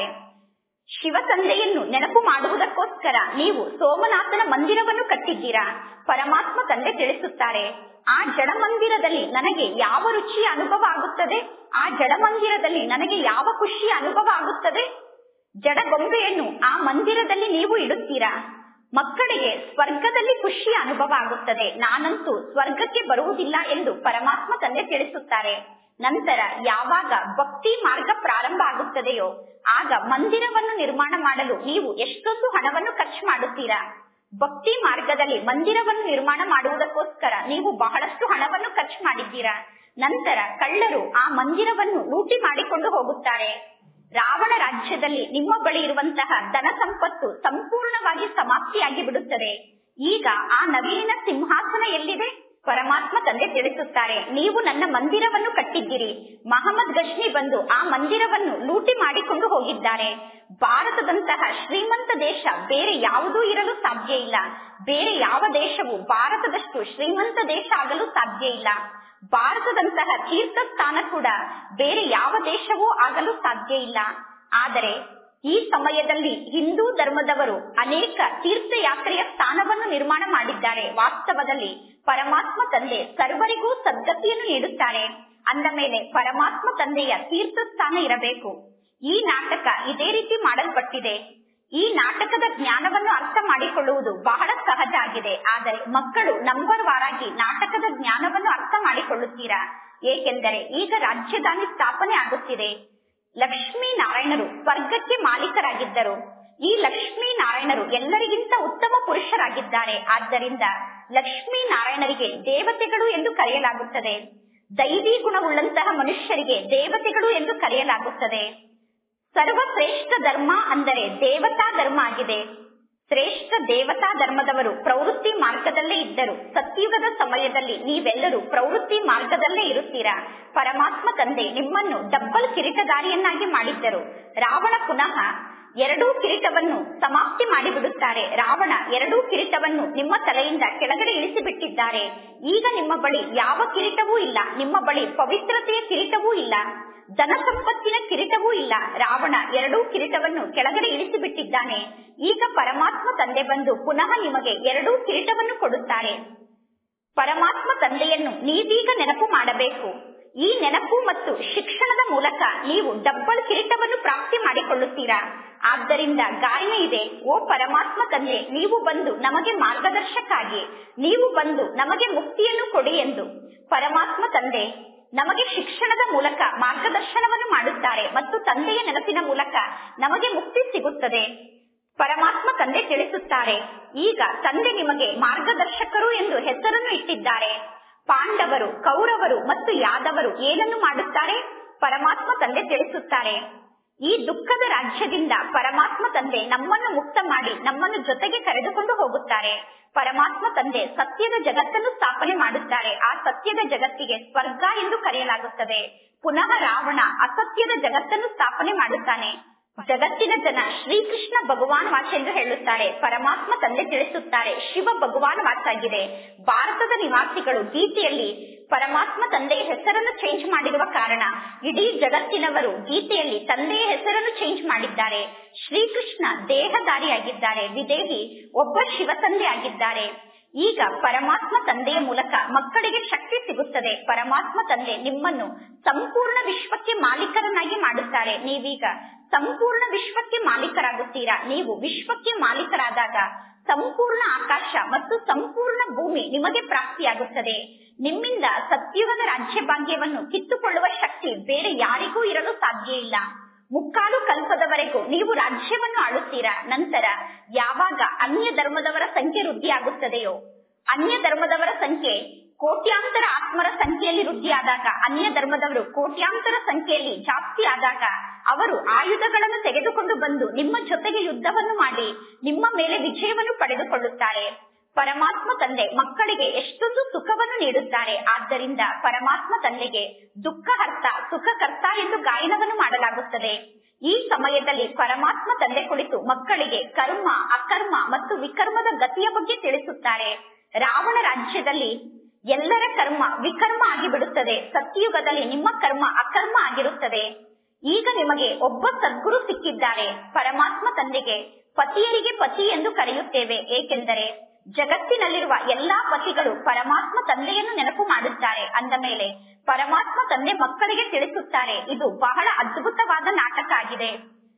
ಶಿವ ತಂದೆಯನ್ನು ನೆನಪು ಮಾಡುವುದಕ್ಕೋಸ್ಕರ ನೀವು ಸೋಮನಾಥನ ಮಂದಿರವನ್ನು ಕಟ್ಟಿದ್ದೀರಾ ಪರಮಾತ್ಮ ತಂದೆ ತಿಳಿಸುತ್ತಾರೆ ಆ ಜಡಮಂದಿರದಲ್ಲಿ ನನಗೆ ಯಾವ ರುಚಿಯ ಅನುಭವ ಆಗುತ್ತದೆ ಆ ಜಡಮಂದಿರದಲ್ಲಿ ನನಗೆ ಯಾವ ಖುಷಿಯ ಅನುಭವ ಆಗುತ್ತದೆ ಜಡಗೊಂಬೆಯನ್ನು ಆ ಮಂದಿರದಲ್ಲಿ ನೀವು ಇಡುತ್ತೀರಾ ಮಕ್ಕಳಿಗೆ ಸ್ವರ್ಗದಲ್ಲಿ ಖುಷಿಯ ಅನುಭವ ಆಗುತ್ತದೆ ನಾನಂತೂ ಸ್ವರ್ಗಕ್ಕೆ ಬರುವುದಿಲ್ಲ ಎಂದು ಪರಮಾತ್ಮ ತಂದೆ ತಿಳಿಸುತ್ತಾರೆ ನಂತರ ಯಾವಾಗ ಭಕ್ತಿ ಮಾರ್ಗ ಪ್ರಾರಂಭ ಆಗುತ್ತದೆಯೋ ಆಗ ಮಂದಿರವನ್ನು ನಿರ್ಮಾಣ ಮಾಡಲು ನೀವು ಎಷ್ಟೊಂದು ಹಣವನ್ನು ಖರ್ಚು ಮಾಡುತ್ತೀರಾ ಭಕ್ತಿ ಮಾರ್ಗದಲ್ಲಿ ಮಂದಿರವನ್ನು ನಿರ್ಮಾಣ ಮಾಡುವುದಕ್ಕೋಸ್ಕರ ನೀವು ಬಹಳಷ್ಟು ಹಣವನ್ನು ಖರ್ಚು ಮಾಡಿದ್ದೀರಾ ನಂತರ ಕಳ್ಳರು ಆ ಮಂದಿರವನ್ನು ಲೂಟಿ ಮಾಡಿಕೊಂಡು ಹೋಗುತ್ತಾರೆ ರಾವಣ ರಾಜ್ಯದಲ್ಲಿ ನಿಮ್ಮ ಬಳಿ ಇರುವಂತಹ ಧನ ಸಂಪತ್ತು ಸಂಪೂರ್ಣವಾಗಿ ಸಮಾಪ್ತಿಯಾಗಿ ಬಿಡುತ್ತದೆ ಈಗ ಆ ನವೀನ ಸಿಂಹಾಸನ ಎಲ್ಲಿದೆ ಪರಮಾತ್ಮ ತಂದೆ ತಿಳಿಸುತ್ತಾರೆ ನೀವು ನನ್ನ ಮಂದಿರವನ್ನು ಕಟ್ಟಿದ್ದೀರಿ ಮಹಮ್ಮದ್ ಗಶ್ನಿ ಬಂದು ಆ ಮಂದಿರವನ್ನು ಲೂಟಿ ಮಾಡಿಕೊಂಡು ಹೋಗಿದ್ದಾರೆ ಭಾರತದಂತಹ ಶ್ರೀಮಂತ ದೇಶ ಬೇರೆ ಯಾವುದೂ ಇರಲು ಸಾಧ್ಯ ಇಲ್ಲ ಬೇರೆ ಯಾವ ದೇಶವು ಭಾರತದಷ್ಟು ಶ್ರೀಮಂತ ದೇಶ ಆಗಲು ಸಾಧ್ಯ ಇಲ್ಲ ಭಾರತದಂತಹ ತೀರ್ಥ ಸ್ಥಾನ ಕೂಡ ಬೇರೆ ಯಾವ ದೇಶವೂ ಆಗಲು ಸಾಧ್ಯ ಇಲ್ಲ ಆದರೆ ಈ ಸಮಯದಲ್ಲಿ ಹಿಂದೂ ಧರ್ಮದವರು ಅನೇಕ ತೀರ್ಥಯಾತ್ರೆಯ ಸ್ಥಾನವನ್ನು ನಿರ್ಮಾಣ ಮಾಡಿದ್ದಾರೆ ವಾಸ್ತವದಲ್ಲಿ ಪರಮಾತ್ಮ ತಂದೆ ಸರ್ವರಿಗೂ ಸದ್ಗತಿಯನ್ನು ನೀಡುತ್ತಾರೆ ಅಂದ ಮೇಲೆ ಪರಮಾತ್ಮ ತಂದೆಯ ತೀರ್ಥ ಸ್ಥಾನ ಇರಬೇಕು ಈ ನಾಟಕ ಇದೇ ರೀತಿ ಮಾಡಲ್ಪಟ್ಟಿದೆ ಈ ನಾಟಕದ ಜ್ಞಾನವನ್ನು ಅರ್ಥ ಮಾಡಿಕೊಳ್ಳುವುದು ಬಹಳ ಸಹಜ ಆಗಿದೆ ಆದರೆ ಮಕ್ಕಳು ನಂಬರ್ ವಾರಾಗಿ ನಾಟಕದ ಜ್ಞಾನವನ್ನು ಅರ್ಥ ಮಾಡಿಕೊಳ್ಳುತ್ತೀರಾ ಏಕೆಂದರೆ ಈಗ ರಾಜಧಾನಿ ಸ್ಥಾಪನೆ ಆಗುತ್ತಿದೆ ಲಕ್ಷ್ಮೀ ನಾರಾಯಣರು ಸ್ವರ್ಗಕ್ಕೆ ಮಾಲೀಕರಾಗಿದ್ದರು ಈ ಲಕ್ಷ್ಮೀ ನಾರಾಯಣರು ಎಲ್ಲರಿಗಿಂತ ಉತ್ತಮ ಪುರುಷರಾಗಿದ್ದಾರೆ ಆದ್ದರಿಂದ ಲಕ್ಷ್ಮೀ ನಾರಾಯಣರಿಗೆ ದೇವತೆಗಳು ಎಂದು ಕರೆಯಲಾಗುತ್ತದೆ ದೈವಿ ಗುಣವುಳ್ಳಂತಹ ಮನುಷ್ಯರಿಗೆ ದೇವತೆಗಳು ಎಂದು ಕರೆಯಲಾಗುತ್ತದೆ ಸರ್ವಶ್ರೇಷ್ಠ ಧರ್ಮ ಅಂದರೆ ದೇವತಾ ಧರ್ಮ ಆಗಿದೆ ಶ್ರೇಷ್ಠ ದೇವತಾ ಧರ್ಮದವರು ಪ್ರವೃತ್ತಿ ಮಾರ್ಗದಲ್ಲೇ ಇದ್ದರು ಸತ್ಯುಗದ ಸಮಯದಲ್ಲಿ ನೀವೆಲ್ಲರೂ ಪ್ರವೃತ್ತಿ ಮಾರ್ಗದಲ್ಲೇ ಇರುತ್ತೀರಾ ಪರಮಾತ್ಮ ತಂದೆ ನಿಮ್ಮನ್ನು ಡಬ್ಬಲ್ ಕಿರೀಟದಾರಿಯನ್ನಾಗಿ ಮಾಡಿದ್ದರು ರಾವಣ ಪುನಃ ಎರಡೂ ಕಿರೀಟವನ್ನು ಸಮಾಪ್ತಿ ಮಾಡಿಬಿಡುತ್ತಾರೆ ರಾವಣ ಎರಡೂ ಕಿರೀಟವನ್ನು ನಿಮ್ಮ ತಲೆಯಿಂದ ಕೆಳಗಡೆ ಇಳಿಸಿಬಿಟ್ಟಿದ್ದಾರೆ ಈಗ ನಿಮ್ಮ ಬಳಿ ಯಾವ ಕಿರೀಟವೂ ಇಲ್ಲ ನಿಮ್ಮ ಬಳಿ ಪವಿತ್ರತೆಯ ಕಿರೀಟವೂ ಇಲ್ಲ ಧನ ಸಂಪತ್ತಿನ ಕಿರೀಟವೂ ಇಲ್ಲ ರಾವಣ ಎರಡೂ ಕಿರೀಟವನ್ನು ಕೆಳಗಡೆ ಇಳಿಸಿಬಿಟ್ಟಿದ್ದಾನೆ ಈಗ ಪರಮಾತ್ಮ ತಂದೆ ಬಂದು ಪುನಃ ನಿಮಗೆ ಎರಡೂ ಕಿರೀಟವನ್ನು ಕೊಡುತ್ತಾರೆ ಪರಮಾತ್ಮ ತಂದೆಯನ್ನು ನೀವೀಗ ನೆನಪು ಮಾಡಬೇಕು ಈ ನೆನಪು ಮತ್ತು ಶಿಕ್ಷಣದ ಮೂಲಕ ನೀವು ಡಬ್ಬಲ್ ಕಿರೀಟವನ್ನು ಪ್ರಾಪ್ತಿ ಮಾಡಿಕೊಳ್ಳುತ್ತೀರಾ ಆದ್ದರಿಂದ ಗಾಯನ ಇದೆ ಓ ಪರಮಾತ್ಮ ತಂದೆ ನೀವು ಬಂದು ನಮಗೆ ಮಾರ್ಗದರ್ಶಕ್ಕಾಗಿ ನೀವು ಬಂದು ನಮಗೆ ಮುಕ್ತಿಯನ್ನು ಕೊಡಿ ಎಂದು ಪರಮಾತ್ಮ ತಂದೆ ನಮಗೆ ಶಿಕ್ಷಣದ ಮೂಲಕ ಮಾರ್ಗದರ್ಶನವನ್ನು ಮಾಡುತ್ತಾರೆ ಮತ್ತು ತಂದೆಯ ನೆನಪಿನ ಮೂಲಕ ನಮಗೆ ಮುಕ್ತಿ ಸಿಗುತ್ತದೆ ಪರಮಾತ್ಮ ತಂದೆ ತಿಳಿಸುತ್ತಾರೆ ಈಗ ತಂದೆ ನಿಮಗೆ ಮಾರ್ಗದರ್ಶಕರು ಎಂದು ಹೆಸರನ್ನು ಇಟ್ಟಿದ್ದಾರೆ ಪಾಂಡವರು ಕೌರವರು ಮತ್ತು ಯಾದವರು ಏನನ್ನು ಮಾಡುತ್ತಾರೆ ಪರಮಾತ್ಮ ತಂದೆ ತಿಳಿಸುತ್ತಾರೆ ಈ ದುಃಖದ ರಾಜ್ಯದಿಂದ ಪರಮಾತ್ಮ ತಂದೆ ನಮ್ಮನ್ನು ಮುಕ್ತ ಮಾಡಿ ನಮ್ಮನ್ನು ಜೊತೆಗೆ ಕರೆದುಕೊಂಡು ಹೋಗುತ್ತಾರೆ ಪರಮಾತ್ಮ ತಂದೆ ಸತ್ಯದ ಜಗತ್ತನ್ನು ಸ್ಥಾಪನೆ ಮಾಡುತ್ತಾರೆ ಆ ಸತ್ಯದ ಜಗತ್ತಿಗೆ ಸ್ವರ್ಗ ಎಂದು ಕರೆಯಲಾಗುತ್ತದೆ ಪುನಃ ರಾವಣ ಅಸತ್ಯದ ಜಗತ್ತನ್ನು ಸ್ಥಾಪನೆ ಮಾಡುತ್ತಾನೆ ಜಗತ್ತಿನ ಜನ ಶ್ರೀಕೃಷ್ಣ ಭಗವಾನ್ ವಾಚ್ ಎಂದು ಹೇಳುತ್ತಾರೆ ಪರಮಾತ್ಮ ತಂದೆ ತಿಳಿಸುತ್ತಾರೆ ಶಿವ ಭಗವಾನ್ ವಾಚ್ ಆಗಿದೆ ಭಾರತದ ನಿವಾಸಿಗಳು ಗೀತೆಯಲ್ಲಿ ಪರಮಾತ್ಮ ತಂದೆಯ ಹೆಸರನ್ನು ಚೇಂಜ್ ಮಾಡಿರುವ ಕಾರಣ ಇಡೀ ಜಗತ್ತಿನವರು ಗೀತೆಯಲ್ಲಿ ತಂದೆಯ ಹೆಸರನ್ನು ಚೇಂಜ್ ಮಾಡಿದ್ದಾರೆ ಶ್ರೀಕೃಷ್ಣ ದೇಹಧಾರಿಯಾಗಿದ್ದಾರೆ ವಿದೇಹಿ ಒಬ್ಬ ಶಿವ ತಂದೆ ಆಗಿದ್ದಾರೆ ಈಗ ಪರಮಾತ್ಮ ತಂದೆಯ ಮೂಲಕ ಮಕ್ಕಳಿಗೆ ಶಕ್ತಿ ಸಿಗುತ್ತದೆ ಪರಮಾತ್ಮ ತಂದೆ ನಿಮ್ಮನ್ನು ಸಂಪೂರ್ಣ ವಿಶ್ವಕ್ಕೆ ಮಾಲೀಕರನ್ನಾಗಿ ಮಾಡುತ್ತಾರೆ ನೀವೀಗ ಸಂಪೂರ್ಣ ವಿಶ್ವಕ್ಕೆ ಮಾಲೀಕರಾಗುತ್ತೀರಾ ನೀವು ವಿಶ್ವಕ್ಕೆ ಮಾಲೀಕರಾದಾಗ ಸಂಪೂರ್ಣ ಆಕಾಶ ಮತ್ತು ಸಂಪೂರ್ಣ ಭೂಮಿ ನಿಮಗೆ ಪ್ರಾಪ್ತಿಯಾಗುತ್ತದೆ ನಿಮ್ಮಿಂದ ಸತ್ಯುಗದ ರಾಜ್ಯ ಭಾಗ್ಯವನ್ನು ಕಿತ್ತುಕೊಳ್ಳುವ ಶಕ್ತಿ ಬೇರೆ ಯಾರಿಗೂ ಇರಲು ಸಾಧ್ಯ ಇಲ್ಲ ಮುಕ್ಕಾಲು ಕಲ್ಪದವರೆಗೂ ನೀವು ರಾಜ್ಯವನ್ನು ಆಳುತ್ತೀರಾ ನಂತರ ಯಾವಾಗ ಅನ್ಯ ಧರ್ಮದವರ ಸಂಖ್ಯೆ ವೃದ್ಧಿಯಾಗುತ್ತದೆಯೋ ಅನ್ಯ ಧರ್ಮದವರ ಸಂಖ್ಯೆ ಕೋಟ್ಯಾಂತರ ಆತ್ಮರ ಸಂಖ್ಯೆಯಲ್ಲಿ ವೃದ್ಧಿಯಾದಾಗ ಅನ್ಯ ಧರ್ಮದವರು ಕೋಟ್ಯಾಂತರ ಸಂಖ್ಯೆಯಲ್ಲಿ ಜಾಸ್ತಿ ಆದಾಗ ಅವರು ಆಯುಧಗಳನ್ನು ತೆಗೆದುಕೊಂಡು ಬಂದು ನಿಮ್ಮ ಜೊತೆಗೆ ಯುದ್ಧವನ್ನು ಮಾಡಿ ನಿಮ್ಮ ಮೇಲೆ ವಿಜಯವನ್ನು ಪಡೆದುಕೊಳ್ಳುತ್ತಾರೆ ಪರಮಾತ್ಮ ತಂದೆ ಮಕ್ಕಳಿಗೆ ಎಷ್ಟೊಂದು ಸುಖವನ್ನು ನೀಡುತ್ತಾರೆ ಆದ್ದರಿಂದ ಪರಮಾತ್ಮ ತಂದೆಗೆ ದುಃಖಹರ್ತ ಸುಖಕರ್ತ ಎಂದು ಗಾಯನವನ್ನು ಮಾಡಲಾಗುತ್ತದೆ ಈ ಸಮಯದಲ್ಲಿ ಪರಮಾತ್ಮ ತಂದೆ ಕುಳಿತು ಮಕ್ಕಳಿಗೆ ಕರ್ಮ ಅಕರ್ಮ ಮತ್ತು ವಿಕರ್ಮದ ಗತಿಯ ಬಗ್ಗೆ ತಿಳಿಸುತ್ತಾರೆ ರಾವಣ ರಾಜ್ಯದಲ್ಲಿ ಎಲ್ಲರ ಕರ್ಮ ವಿಕರ್ಮ ಆಗಿಬಿಡುತ್ತದೆ ಸತ್ಯಯುಗದಲ್ಲಿ ನಿಮ್ಮ ಕರ್ಮ ಅಕರ್ಮ ಆಗಿರುತ್ತದೆ ಈಗ ನಿಮಗೆ ಒಬ್ಬ ಸದ್ಗುರು ಸಿಕ್ಕಿದ್ದಾರೆ ಪರಮಾತ್ಮ ತಂದೆಗೆ ಪತಿಯರಿಗೆ ಪತಿ ಎಂದು ಕರೆಯುತ್ತೇವೆ ಏಕೆಂದರೆ ಜಗತ್ತಿನಲ್ಲಿರುವ ಎಲ್ಲಾ ಪತಿಗಳು ಪರಮಾತ್ಮ ತಂದೆಯನ್ನು ನೆನಪು ಮಾಡುತ್ತಾರೆ ಅಂದ ಮೇಲೆ ಪರಮಾತ್ಮ ತಂದೆ ಮಕ್ಕಳಿಗೆ ತಿಳಿಸುತ್ತಾರೆ ಇದು ಬಹಳ ಅದ್ಭುತವಾದ ನಾಟಕ ಆಗಿದೆ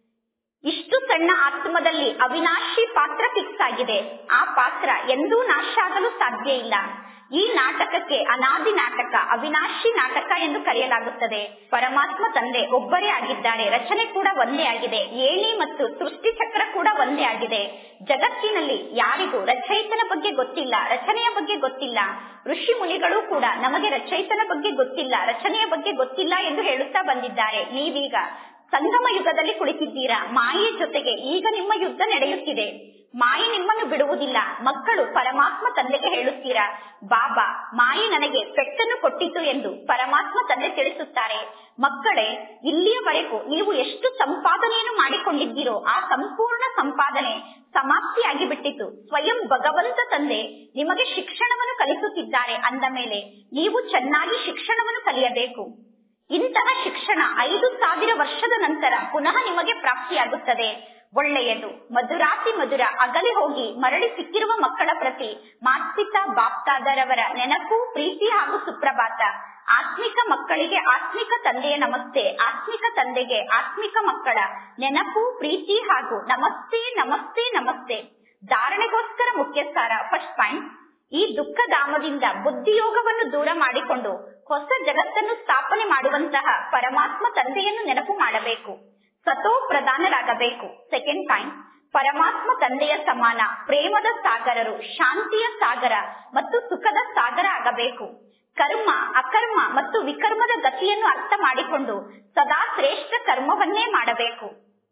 ಇಷ್ಟು ಸಣ್ಣ ಆತ್ಮದಲ್ಲಿ ಅವಿನಾಶಿ ಪಾತ್ರ ಫಿಕ್ಸ್ ಆಗಿದೆ ಆ ಪಾತ್ರ ಎಂದೂ ನಾಶ ಆಗಲು ಸಾಧ್ಯ ಇಲ್ಲ ಈ ನಾಟಕಕ್ಕೆ ಅನಾದಿ ನಾಟಕ ಅವಿನಾಶಿ ನಾಟಕ ಎಂದು ಕರೆಯಲಾಗುತ್ತದೆ ಪರಮಾತ್ಮ ತಂದೆ ಒಬ್ಬರೇ ಆಗಿದ್ದಾರೆ ರಚನೆ ಕೂಡ ಒಂದೇ ಆಗಿದೆ ಏಣಿ ಮತ್ತು ಸೃಷ್ಟಿ ಚಕ್ರ ಕೂಡ ಒಂದೇ ಆಗಿದೆ ಜಗತ್ತಿನಲ್ಲಿ ಯಾರಿಗೂ ರಚಯಿತನ ಬಗ್ಗೆ ಗೊತ್ತಿಲ್ಲ ರಚನೆಯ ಬಗ್ಗೆ ಗೊತ್ತಿಲ್ಲ ಋಷಿ ಮುನಿಗಳು ಕೂಡ ನಮಗೆ ರಚಯಿತನ ಬಗ್ಗೆ ಗೊತ್ತಿಲ್ಲ ರಚನೆಯ ಬಗ್ಗೆ ಗೊತ್ತಿಲ್ಲ ಎಂದು ಹೇಳುತ್ತಾ ಬಂದಿದ್ದಾರೆ ನೀವೀಗ ಸಂಗಮ ಯುಗದಲ್ಲಿ ಕುಳಿತಿದ್ದೀರಾ ಮಾಯೆ ಜೊತೆಗೆ ಈಗ ನಿಮ್ಮ ಯುದ್ಧ ನಡೆಯುತ್ತಿದೆ ಮಾಯೆ ನಿಮ್ಮನ್ನು ಬಿಡುವುದಿಲ್ಲ ಮಕ್ಕಳು ಪರಮಾತ್ಮ ತಂದೆಗೆ ಹೇಳುತ್ತೀರಾ ಬಾಬಾ ಮಾಯೆ ನನಗೆ ಪೆಟ್ಟನ್ನು ಕೊಟ್ಟಿತು ಎಂದು ಪರಮಾತ್ಮ ತಂದೆ ತಿಳಿಸುತ್ತಾರೆ ಮಕ್ಕಳೇ ಇಲ್ಲಿಯವರೆಗೂ ನೀವು ಎಷ್ಟು ಸಂಪಾದನೆಯನ್ನು ಮಾಡಿಕೊಂಡಿದ್ದೀರೋ ಆ ಸಂಪೂರ್ಣ ಸಂಪಾದನೆ ಸಮಾಪ್ತಿಯಾಗಿ ಬಿಟ್ಟಿತು ಸ್ವಯಂ ಭಗವಂತ ತಂದೆ ನಿಮಗೆ ಶಿಕ್ಷಣವನ್ನು ಕಲಿಸುತ್ತಿದ್ದಾರೆ ಅಂದ ಮೇಲೆ ನೀವು ಚೆನ್ನಾಗಿ ಶಿಕ್ಷಣವನ್ನು ಕಲಿಯಬೇಕು ಇಂತಹ ಶಿಕ್ಷಣ ಐದು ಸಾವಿರ ವರ್ಷದ ನಂತರ ಪುನಃ ನಿಮಗೆ ಪ್ರಾಪ್ತಿಯಾಗುತ್ತದೆ ಒಳ್ಳೆಯದು ಮಧುರಾತಿ ಮಧುರ ಅಗಲಿ ಹೋಗಿ ಮರಳಿ ಸಿಕ್ಕಿರುವ ಮಕ್ಕಳ ಪ್ರತಿ ಮಾತ್ಪಿತಾ ಬಾಪ್ತಾದರವರ ನೆನಪು ಪ್ರೀತಿ ಹಾಗೂ ಸುಪ್ರಭಾತ ಆತ್ಮಿಕ ಮಕ್ಕಳಿಗೆ ಆತ್ಮಿಕ ತಂದೆಯ ನಮಸ್ತೆ ಆತ್ಮಿಕ ತಂದೆಗೆ ಆತ್ಮಿಕ ಮಕ್ಕಳ ನೆನಪು ಪ್ರೀತಿ ಹಾಗೂ ನಮಸ್ತೆ ನಮಸ್ತೆ ನಮಸ್ತೆ ಧಾರಣೆಗೋಸ್ಕರ ಮುಖ್ಯ ಸಾರ ಫಸ್ಟ್ ಪಾಯಿಂಟ್ ಈ ದುಃಖಧಾಮದಿಂದ ಬುದ್ಧಿಯೋಗವನ್ನು ದೂರ ಮಾಡಿಕೊಂಡು ಹೊಸ ಜಗತ್ತನ್ನು ಸ್ಥಾಪನೆ ಮಾಡುವಂತಹ ಪರಮಾತ್ಮ ತಂದೆಯನ್ನು ನೆನಪು ಮಾಡಬೇಕು ಸತೋ ಪ್ರಧಾನರಾಗಬೇಕು ಸೆಕೆಂಡ್ ಪಾಯಿಂಟ್ ಪರಮಾತ್ಮ ತಂದೆಯ ಸಮಾನ ಪ್ರೇಮದ ಸಾಗರರು ಶಾಂತಿಯ ಸಾಗರ ಮತ್ತು ಸುಖದ ಸಾಗರ ಆಗಬೇಕು ಕರ್ಮ ಅಕರ್ಮ ಮತ್ತು ವಿಕರ್ಮದ ಗತಿಯನ್ನು ಅರ್ಥ ಮಾಡಿಕೊಂಡು ಸದಾ ಶ್ರೇಷ್ಠ ಕರ್ಮವನ್ನೇ ಮಾಡಬೇಕು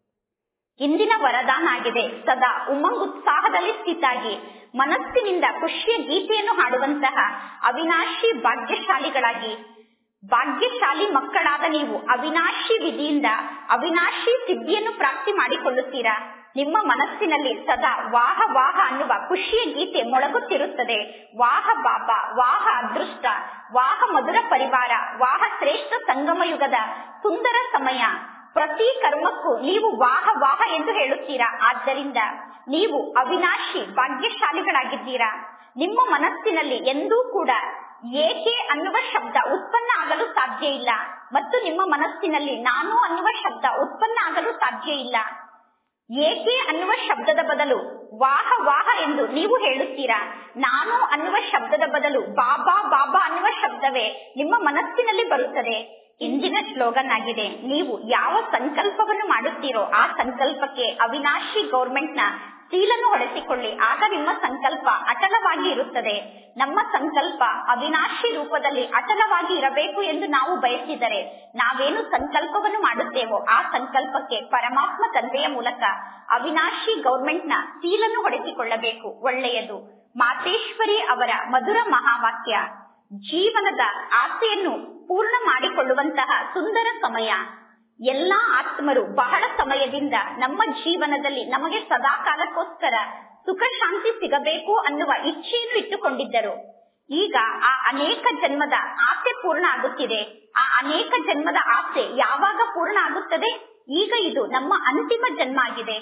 ಇಂದಿನ ವರದಾನ ಆಗಿದೆ ಸದಾ ಉಮಂಗುತ್ಸಾಹದಲ್ಲಿ ಸ್ಥಿತಾಗಿ ಮನಸ್ಸಿನಿಂದ ಖುಷಿಯ ಗೀತೆಯನ್ನು ಹಾಡುವಂತಹ ಅವಿನಾಶಿ ಭಾಗ್ಯಶಾಲಿಗಳಾಗಿ ಭಾಗ್ಯಶಾಲಿ ಮಕ್ಕಳಾದ ನೀವು ಅವಿನಾಶಿ ವಿಧಿಯಿಂದ ಅವಿನಾಶಿ ಸಿದ್ಧಿಯನ್ನು ಪ್ರಾಪ್ತಿ ಮಾಡಿಕೊಳ್ಳುತ್ತೀರಾ ನಿಮ್ಮ ಮನಸ್ಸಿನಲ್ಲಿ ಸದಾ ವಾಹ ವಾಹ ಅನ್ನುವ ಖುಷಿಯ ಗೀತೆ ಮೊಳಗುತ್ತಿರುತ್ತದೆ ವಾಹ ಬಾಬಾ ವಾಹ ಅದೃಷ್ಟ ವಾಹ ಮಧುರ ಪರಿವಾರ ವಾಹ ಶ್ರೇಷ್ಠ ಸಂಗಮ ಯುಗದ ಸುಂದರ ಸಮಯ ಪ್ರತಿ ಕರ್ಮಕ್ಕೂ ನೀವು ವಾಹ ವಾಹ ಎಂದು ಹೇಳುತ್ತೀರಾ ಆದ್ದರಿಂದ ನೀವು ಅವಿನಾಶಿ ಭಾಗ್ಯಶಾಲಿಗಳಾಗಿದ್ದೀರಾ ನಿಮ್ಮ ಮನಸ್ಸಿನಲ್ಲಿ ಎಂದೂ ಕೂಡ ಏಕೆ ಅನ್ನುವ ಶಬ್ದ ಉತ್ಪನ್ನ ಆಗಲು ಸಾಧ್ಯ ಇಲ್ಲ ಮತ್ತು ನಿಮ್ಮ ಮನಸ್ಸಿನಲ್ಲಿ ನಾನು ಅನ್ನುವ ಶಬ್ದ ಉತ್ಪನ್ನ ಆಗಲು ಸಾಧ್ಯ ಇಲ್ಲ ಏಕೆ ಅನ್ನುವ ಶಬ್ದದ ಬದಲು ವಾಹ ವಾಹ ಎಂದು ನೀವು ಹೇಳುತ್ತೀರಾ ನಾನು ಅನ್ನುವ ಶಬ್ದದ ಬದಲು ಬಾಬಾ ಬಾಬಾ ಅನ್ನುವ ಶಬ್ದವೇ ನಿಮ್ಮ ಮನಸ್ಸಿನಲ್ಲಿ ಬರುತ್ತದೆ ಇಂದಿನ ಸ್ಲೋಗನ್ ಆಗಿದೆ ನೀವು ಯಾವ ಸಂಕಲ್ಪವನ್ನು ಮಾಡುತ್ತೀರೋ ಆ ಸಂಕಲ್ಪಕ್ಕೆ ಅವಿನಾಶಿ ಗೌರ್ಮೆಂಟ್ ನ ಸೀಲನ್ನು ಹೊಡೆಸಿಕೊಳ್ಳಿ ಆಗ ನಿಮ್ಮ ಸಂಕಲ್ಪ ಅಟಲವಾಗಿ ಇರುತ್ತದೆ ನಮ್ಮ ಸಂಕಲ್ಪ ಅವಿನಾಶಿ ರೂಪದಲ್ಲಿ ಅಟಲವಾಗಿ ಇರಬೇಕು ಎಂದು ನಾವು ಬಯಸಿದರೆ ನಾವೇನು ಸಂಕಲ್ಪವನ್ನು ಮಾಡುತ್ತೇವೋ ಆ ಸಂಕಲ್ಪಕ್ಕೆ ಪರಮಾತ್ಮ ತಂದೆಯ ಮೂಲಕ ಅವಿನಾಶಿ ಗೌರ್ಮೆಂಟ್ ನ ಸೀಲನ್ನು ಹೊಡೆಸಿಕೊಳ್ಳಬೇಕು ಒಳ್ಳೆಯದು ಮಾತೇಶ್ವರಿ ಅವರ ಮಧುರ ಮಹಾವಾಕ್ಯ ಜೀವನದ ಆಸೆಯನ್ನು ಪೂರ್ಣ ಮಾಡಿಕೊಳ್ಳುವಂತಹ ಸುಂದರ ಸಮಯ ಎಲ್ಲಾ ಆತ್ಮರು ಬಹಳ ಸಮಯದಿಂದ ನಮ್ಮ ಜೀವನದಲ್ಲಿ ನಮಗೆ ಸದಾ ಕಾಲಕ್ಕೋಸ್ಕರ ಸುಖ ಶಾಂತಿ ಸಿಗಬೇಕು ಅನ್ನುವ ಇಚ್ಛೆಯನ್ನು ಇಟ್ಟುಕೊಂಡಿದ್ದರು ಈಗ ಆ ಅನೇಕ ಜನ್ಮದ ಆಸೆ ಪೂರ್ಣ ಆಗುತ್ತಿದೆ ಆ ಅನೇಕ ಜನ್ಮದ ಆಸೆ ಯಾವಾಗ ಪೂರ್ಣ ಆಗುತ್ತದೆ ಈಗ ಇದು ನಮ್ಮ ಅಂತಿಮ ಜನ್ಮ ಆಗಿದೆ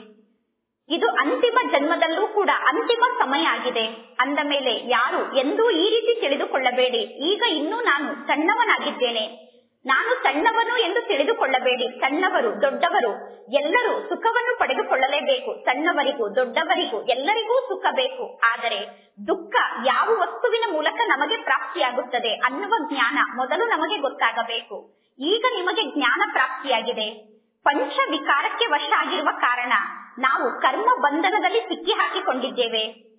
ಇದು ಅಂತಿಮ ಜನ್ಮದಲ್ಲೂ ಕೂಡ ಅಂತಿಮ ಸಮಯ ಆಗಿದೆ ಅಂದ ಮೇಲೆ ಯಾರು ಎಂದೂ ಈ ರೀತಿ ತಿಳಿದುಕೊಳ್ಳಬೇಡಿ ಈಗ ಇನ್ನೂ ನಾನು ಸಣ್ಣವನಾಗಿದ್ದೇನೆ ನಾನು ಸಣ್ಣವನು ಎಂದು ತಿಳಿದುಕೊಳ್ಳಬೇಡಿ ಸಣ್ಣವರು ದೊಡ್ಡವರು ಎಲ್ಲರೂ ಸುಖವನ್ನು ಪಡೆದುಕೊಳ್ಳಲೇಬೇಕು ಸಣ್ಣವರಿಗೂ ದೊಡ್ಡವರಿಗೂ ಎಲ್ಲರಿಗೂ ಸುಖ ಬೇಕು ಆದರೆ ದುಃಖ ಯಾವ ವಸ್ತುವಿನ ಮೂಲಕ ನಮಗೆ ಪ್ರಾಪ್ತಿಯಾಗುತ್ತದೆ ಅನ್ನುವ ಜ್ಞಾನ ಮೊದಲು ನಮಗೆ ಗೊತ್ತಾಗಬೇಕು ಈಗ ನಿಮಗೆ ಜ್ಞಾನ ಪ್ರಾಪ್ತಿಯಾಗಿದೆ ಪಂಚ ವಿಕಾರಕ್ಕೆ ವಶ ಆಗಿರುವ ಕಾರಣ ನಾವು ಕರ್ಮ ಬಂಧನದಲ್ಲಿ ಸಿಕ್ಕಿ ಹಾಕಿಕೊಂಡಿದ್ದೇವೆ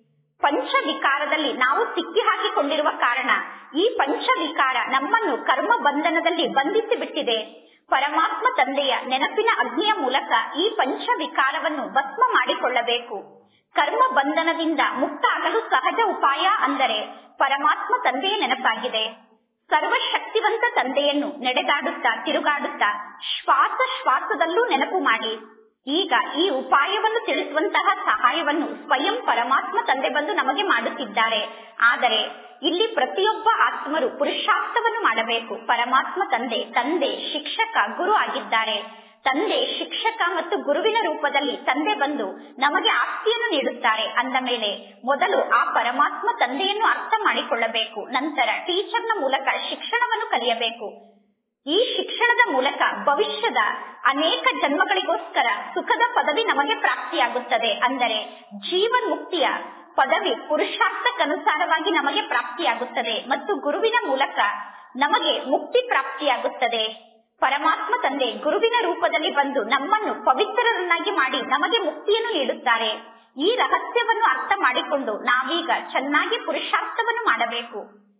ಪಂಚ ವಿಕಾರದಲ್ಲಿ ನಾವು ಸಿಕ್ಕಿ ಹಾಕಿಕೊಂಡಿರುವ ಕಾರಣ ಈ ಪಂಚ ವಿಕಾರ ನಮ್ಮನ್ನು ಕರ್ಮ ಬಂಧನದಲ್ಲಿ ಬಂಧಿಸಿ ಬಿಟ್ಟಿದೆ ಪರಮಾತ್ಮ ತಂದೆಯ ನೆನಪಿನ ಅಗ್ನಿಯ ಮೂಲಕ ಈ ಪಂಚ ವಿಕಾರವನ್ನು ಭಸ್ಮ ಮಾಡಿಕೊಳ್ಳಬೇಕು ಕರ್ಮ ಬಂಧನದಿಂದ ಮುಕ್ತ ಆಗಲು ಸಹಜ ಉಪಾಯ ಅಂದರೆ ಪರಮಾತ್ಮ ತಂದೆಯ ನೆನಪಾಗಿದೆ ಸರ್ವಶಕ್ತಿವಂತ ತಂದೆಯನ್ನು ನಡೆದಾಡುತ್ತಾ ತಿರುಗಾಡುತ್ತಾ ಶ್ವಾಸ ಶ್ವಾಸದಲ್ಲೂ ನೆನಪು ಮಾಡಿ ಈಗ ಈ ಉಪಾಯವನ್ನು ತಿಳಿಸುವಂತಹ ಸಹಾಯವನ್ನು ಸ್ವಯಂ ಪರಮಾತ್ಮ ತಂದೆ ಬಂದು ನಮಗೆ ಮಾಡುತ್ತಿದ್ದಾರೆ ಆದರೆ ಇಲ್ಲಿ ಪ್ರತಿಯೊಬ್ಬ ಆತ್ಮರು ಪುರುಷಾರ್ಥವನ್ನು ಮಾಡಬೇಕು ಪರಮಾತ್ಮ ತಂದೆ ತಂದೆ ಶಿಕ್ಷಕ ಗುರು ಆಗಿದ್ದಾರೆ ತಂದೆ ಶಿಕ್ಷಕ ಮತ್ತು ಗುರುವಿನ ರೂಪದಲ್ಲಿ ತಂದೆ ಬಂದು ನಮಗೆ ಆಸ್ತಿಯನ್ನು ನೀಡುತ್ತಾರೆ ಅಂದ ಮೇಲೆ ಮೊದಲು ಆ ಪರಮಾತ್ಮ ತಂದೆಯನ್ನು ಅರ್ಥ ಮಾಡಿಕೊಳ್ಳಬೇಕು ನಂತರ ಟೀಚರ್ನ ಮೂಲಕ ಶಿಕ್ಷಣವನ್ನು ಕಲಿಯಬೇಕು ಈ ಶಿಕ್ಷಣದ ಮೂಲಕ ಭವಿಷ್ಯದ ಅನೇಕ ಜನ್ಮಗಳಿಗೋಸ್ಕರ ಸುಖದ ಪದವಿ ನಮಗೆ ಪ್ರಾಪ್ತಿಯಾಗುತ್ತದೆ ಅಂದರೆ ಜೀವನ್ ಮುಕ್ತಿಯ ಪದವಿ ಪುರುಷಾರ್ಥಕ್ಕನುಸಾರವಾಗಿ ನಮಗೆ ಪ್ರಾಪ್ತಿಯಾಗುತ್ತದೆ ಮತ್ತು ಗುರುವಿನ ಮೂಲಕ ನಮಗೆ ಮುಕ್ತಿ ಪ್ರಾಪ್ತಿಯಾಗುತ್ತದೆ ಪರಮಾತ್ಮ ತಂದೆ ಗುರುವಿನ ರೂಪದಲ್ಲಿ ಬಂದು ನಮ್ಮನ್ನು ಪವಿತ್ರರನ್ನಾಗಿ ಮಾಡಿ ನಮಗೆ ಮುಕ್ತಿಯನ್ನು ನೀಡುತ್ತಾರೆ ಈ ರಹಸ್ಯವನ್ನು ಅರ್ಥ ಮಾಡಿಕೊಂಡು ನಾವೀಗ ಚೆನ್ನಾಗಿ ಪುರುಷಾರ್ಥವನ್ನು ಮಾಡಬೇಕು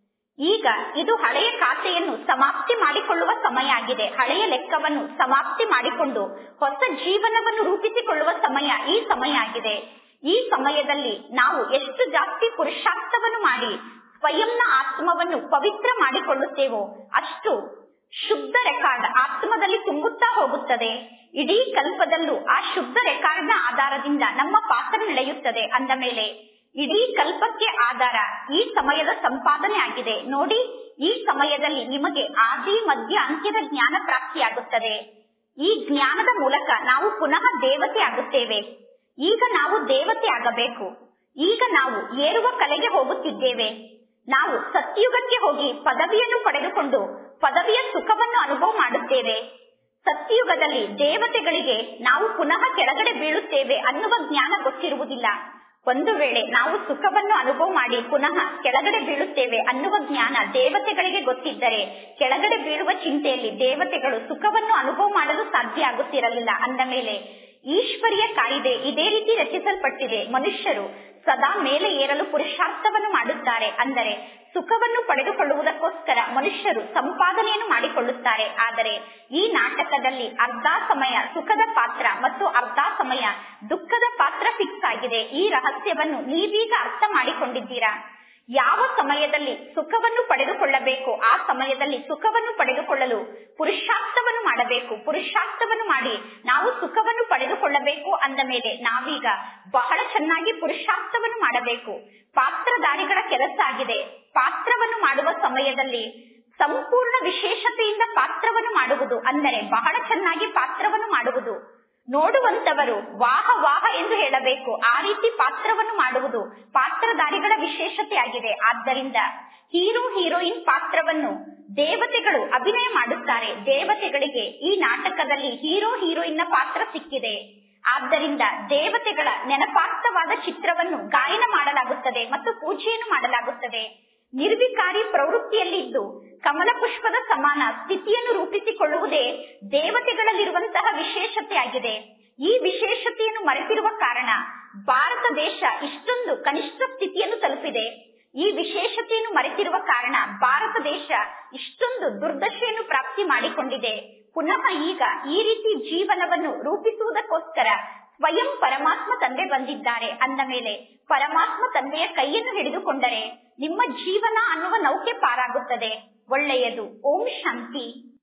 ಈಗ ಇದು ಹಳೆಯ ಖಾತೆಯನ್ನು ಸಮಾಪ್ತಿ ಮಾಡಿಕೊಳ್ಳುವ ಸಮಯ ಆಗಿದೆ ಹಳೆಯ ಲೆಕ್ಕವನ್ನು ಸಮಾಪ್ತಿ ಮಾಡಿಕೊಂಡು ಹೊಸ ಜೀವನವನ್ನು ರೂಪಿಸಿಕೊಳ್ಳುವ ಸಮಯ ಈ ಸಮಯ ಆಗಿದೆ ಈ ಸಮಯದಲ್ಲಿ ನಾವು ಎಷ್ಟು ಜಾಸ್ತಿ ಪುರುಷಾರ್ಥವನ್ನು ಮಾಡಿ ಸ್ವಯಂನ ಆತ್ಮವನ್ನು ಪವಿತ್ರ ಮಾಡಿಕೊಳ್ಳುತ್ತೇವೋ ಅಷ್ಟು ಶುದ್ಧ ರೆಕಾರ್ಡ್ ಆತ್ಮದಲ್ಲಿ ತುಂಬುತ್ತಾ ಹೋಗುತ್ತದೆ ಇಡೀ ಕಲ್ಪದಲ್ಲೂ ಆ ಶುದ್ಧ ರೆಕಾರ್ಡ್ನ ಆಧಾರದಿಂದ ನಮ್ಮ ಪಾತ್ರ ನಡೆಯುತ್ತದೆ ಅಂದ ಮೇಲೆ ಇಡೀ ಕಲ್ಪಕ್ಕೆ ಆಧಾರ ಈ ಸಮಯದ ಸಂಪಾದನೆ ಆಗಿದೆ ನೋಡಿ ಈ ಸಮಯದಲ್ಲಿ ನಿಮಗೆ ಆದಿ ಮಧ್ಯ ಅಂತ್ಯದ ಜ್ಞಾನ ಪ್ರಾಪ್ತಿಯಾಗುತ್ತದೆ ಈ ಜ್ಞಾನದ ಮೂಲಕ ನಾವು ಪುನಃ ದೇವತೆ ಆಗುತ್ತೇವೆ ಈಗ ನಾವು ದೇವತೆ ಆಗಬೇಕು ಈಗ ನಾವು ಏರುವ ಕಲೆಗೆ ಹೋಗುತ್ತಿದ್ದೇವೆ ನಾವು ಸತ್ಯುಗಕ್ಕೆ ಹೋಗಿ ಪದವಿಯನ್ನು ಪಡೆದುಕೊಂಡು ಪದವಿಯ ಸುಖವನ್ನು ಅನುಭವ ಮಾಡುತ್ತೇವೆ ಸತ್ಯುಗದಲ್ಲಿ ದೇವತೆಗಳಿಗೆ ನಾವು ಪುನಃ ಕೆಳಗಡೆ ಬೀಳುತ್ತೇವೆ ಅನ್ನುವ ಜ್ಞಾನ ಗೊತ್ತಿರುವುದಿಲ್ಲ ಒಂದು ವೇಳೆ ನಾವು ಸುಖವನ್ನು ಅನುಭವ ಮಾಡಿ ಪುನಃ ಕೆಳಗಡೆ ಬೀಳುತ್ತೇವೆ ಅನ್ನುವ ಜ್ಞಾನ ದೇವತೆಗಳಿಗೆ ಗೊತ್ತಿದ್ದರೆ ಕೆಳಗಡೆ ಬೀಳುವ ಚಿಂತೆಯಲ್ಲಿ ದೇವತೆಗಳು ಸುಖವನ್ನು ಅನುಭವ ಮಾಡಲು ಸಾಧ್ಯ ಆಗುತ್ತಿರಲಿಲ್ಲ ಅಂದ ಮೇಲೆ ಈಶ್ವರಿಯ ಕಾಯಿದೆ ಇದೇ ರೀತಿ ರಚಿಸಲ್ಪಟ್ಟಿದೆ ಮನುಷ್ಯರು ಸದಾ ಮೇಲೆ ಏರಲು ಪುರುಷಾರ್ಥವನ್ನು ಮಾಡುತ್ತಾರೆ ಅಂದರೆ ಸುಖವನ್ನು ಪಡೆದುಕೊಳ್ಳುವುದಕ್ಕೋಸ್ಕರ ಮನುಷ್ಯರು ಸಂಪಾದನೆಯನ್ನು ಮಾಡಿಕೊಳ್ಳುತ್ತಾರೆ ಆದರೆ ಈ ನಾಟಕದಲ್ಲಿ ಅರ್ಧ ಸಮಯ ಸುಖದ ಪಾತ್ರ ಮತ್ತು ಅರ್ಧ ಸಮಯ ದುಃಖದ ಪಾತ್ರ ಫಿಕ್ಸ್ ಆಗಿದೆ ಈ ರಹಸ್ಯವನ್ನು ನೀವೀಗ ಅರ್ಥ ಮಾಡಿಕೊಂಡಿದ್ದೀರಾ ಯಾವ ಸಮಯದಲ್ಲಿ ಸುಖವನ್ನು ಪಡೆದುಕೊಳ್ಳಬೇಕು ಆ ಸಮಯದಲ್ಲಿ ಸುಖವನ್ನು ಪಡೆದುಕೊಳ್ಳಲು ಪುರುಷಾರ್ಥವನ್ನು ಮಾಡಬೇಕು ಪುರುಷಾರ್ಥವನ್ನು ಮಾಡಿ ನಾವು ಸುಖವನ್ನು ಪಡೆದುಕೊಳ್ಳಬೇಕು ಅಂದ ಮೇಲೆ ನಾವೀಗ ಬಹಳ ಚೆನ್ನಾಗಿ ಪುರುಷಾರ್ಥವನ್ನು ಮಾಡಬೇಕು ಪಾತ್ರಧಾರಿಗಳ ಕೆಲಸ ಆಗಿದೆ ಪಾತ್ರವನ್ನು ಮಾಡುವ ಸಮಯದಲ್ಲಿ ಸಂಪೂರ್ಣ ವಿಶೇಷತೆಯಿಂದ ಪಾತ್ರವನ್ನು ಮಾಡುವುದು ಅಂದರೆ ಬಹಳ ಚೆನ್ನಾಗಿ ಪಾತ್ರವನ್ನು ಮಾಡುವುದು ನೋಡುವಂತವರು ವಾಹ ವಾಹ ಎಂದು ಹೇಳಬೇಕು ಆ ರೀತಿ ಪಾತ್ರವನ್ನು ಮಾಡುವುದು ಪಾತ್ರಧಾರಿಗಳ ವಿಶೇಷತೆ ಆಗಿದೆ ಆದ್ದರಿಂದ ಹೀರೋ ಹೀರೋಯಿನ್ ಪಾತ್ರವನ್ನು ದೇವತೆಗಳು ಅಭಿನಯ ಮಾಡುತ್ತಾರೆ ದೇವತೆಗಳಿಗೆ ಈ ನಾಟಕದಲ್ಲಿ ಹೀರೋ ಹೀರೋಯಿನ್ ಪಾತ್ರ ಸಿಕ್ಕಿದೆ ಆದ್ದರಿಂದ ದೇವತೆಗಳ ನೆನಪಾರ್ಥವಾದ ಚಿತ್ರವನ್ನು ಗಾಯನ ಮಾಡಲಾಗುತ್ತದೆ ಮತ್ತು ಪೂಜೆಯನ್ನು ಮಾಡಲಾಗುತ್ತದೆ ನಿರ್ವಿಕಾರಿ ಪ್ರವೃತ್ತಿಯಲ್ಲಿದ್ದು ಕಮಲ ಪುಷ್ಪದ ಸಮಾನ ಸ್ಥಿತಿಯನ್ನು ರೂಪಿಸಿಕೊಳ್ಳುವುದೇ ದೇವತೆಗಳಲ್ಲಿರುವಂತಹ ವಿಶೇಷತೆ ಆಗಿದೆ ಈ ವಿಶೇಷತೆಯನ್ನು ಮರೆತಿರುವ ಕಾರಣ ಭಾರತ ದೇಶ ಇಷ್ಟೊಂದು ಕನಿಷ್ಠ ಸ್ಥಿತಿಯನ್ನು ತಲುಪಿದೆ ಈ ವಿಶೇಷತೆಯನ್ನು ಮರೆತಿರುವ ಕಾರಣ ಭಾರತ ದೇಶ ಇಷ್ಟೊಂದು ದುರ್ದಶೆಯನ್ನು ಪ್ರಾಪ್ತಿ ಮಾಡಿಕೊಂಡಿದೆ ಪುನಃ ಈಗ ಈ ರೀತಿ ಜೀವನವನ್ನು ರೂಪಿಸುವುದಕ್ಕೋಸ್ಕರ ಸ್ವಯಂ ಪರಮಾತ್ಮ ತಂದೆ ಬಂದಿದ್ದಾರೆ ಅಂದ ಮೇಲೆ ಪರಮಾತ್ಮ ತಂದೆಯ ಕೈಯನ್ನು ಹಿಡಿದುಕೊಂಡರೆ ನಿಮ್ಮ ಜೀವನ ಅನ್ನುವ ನೌಕೆ ಪಾರಾಗುತ್ತದೆ ಒಳ್ಳೆಯದು ಓಂ ಶಾಂತಿ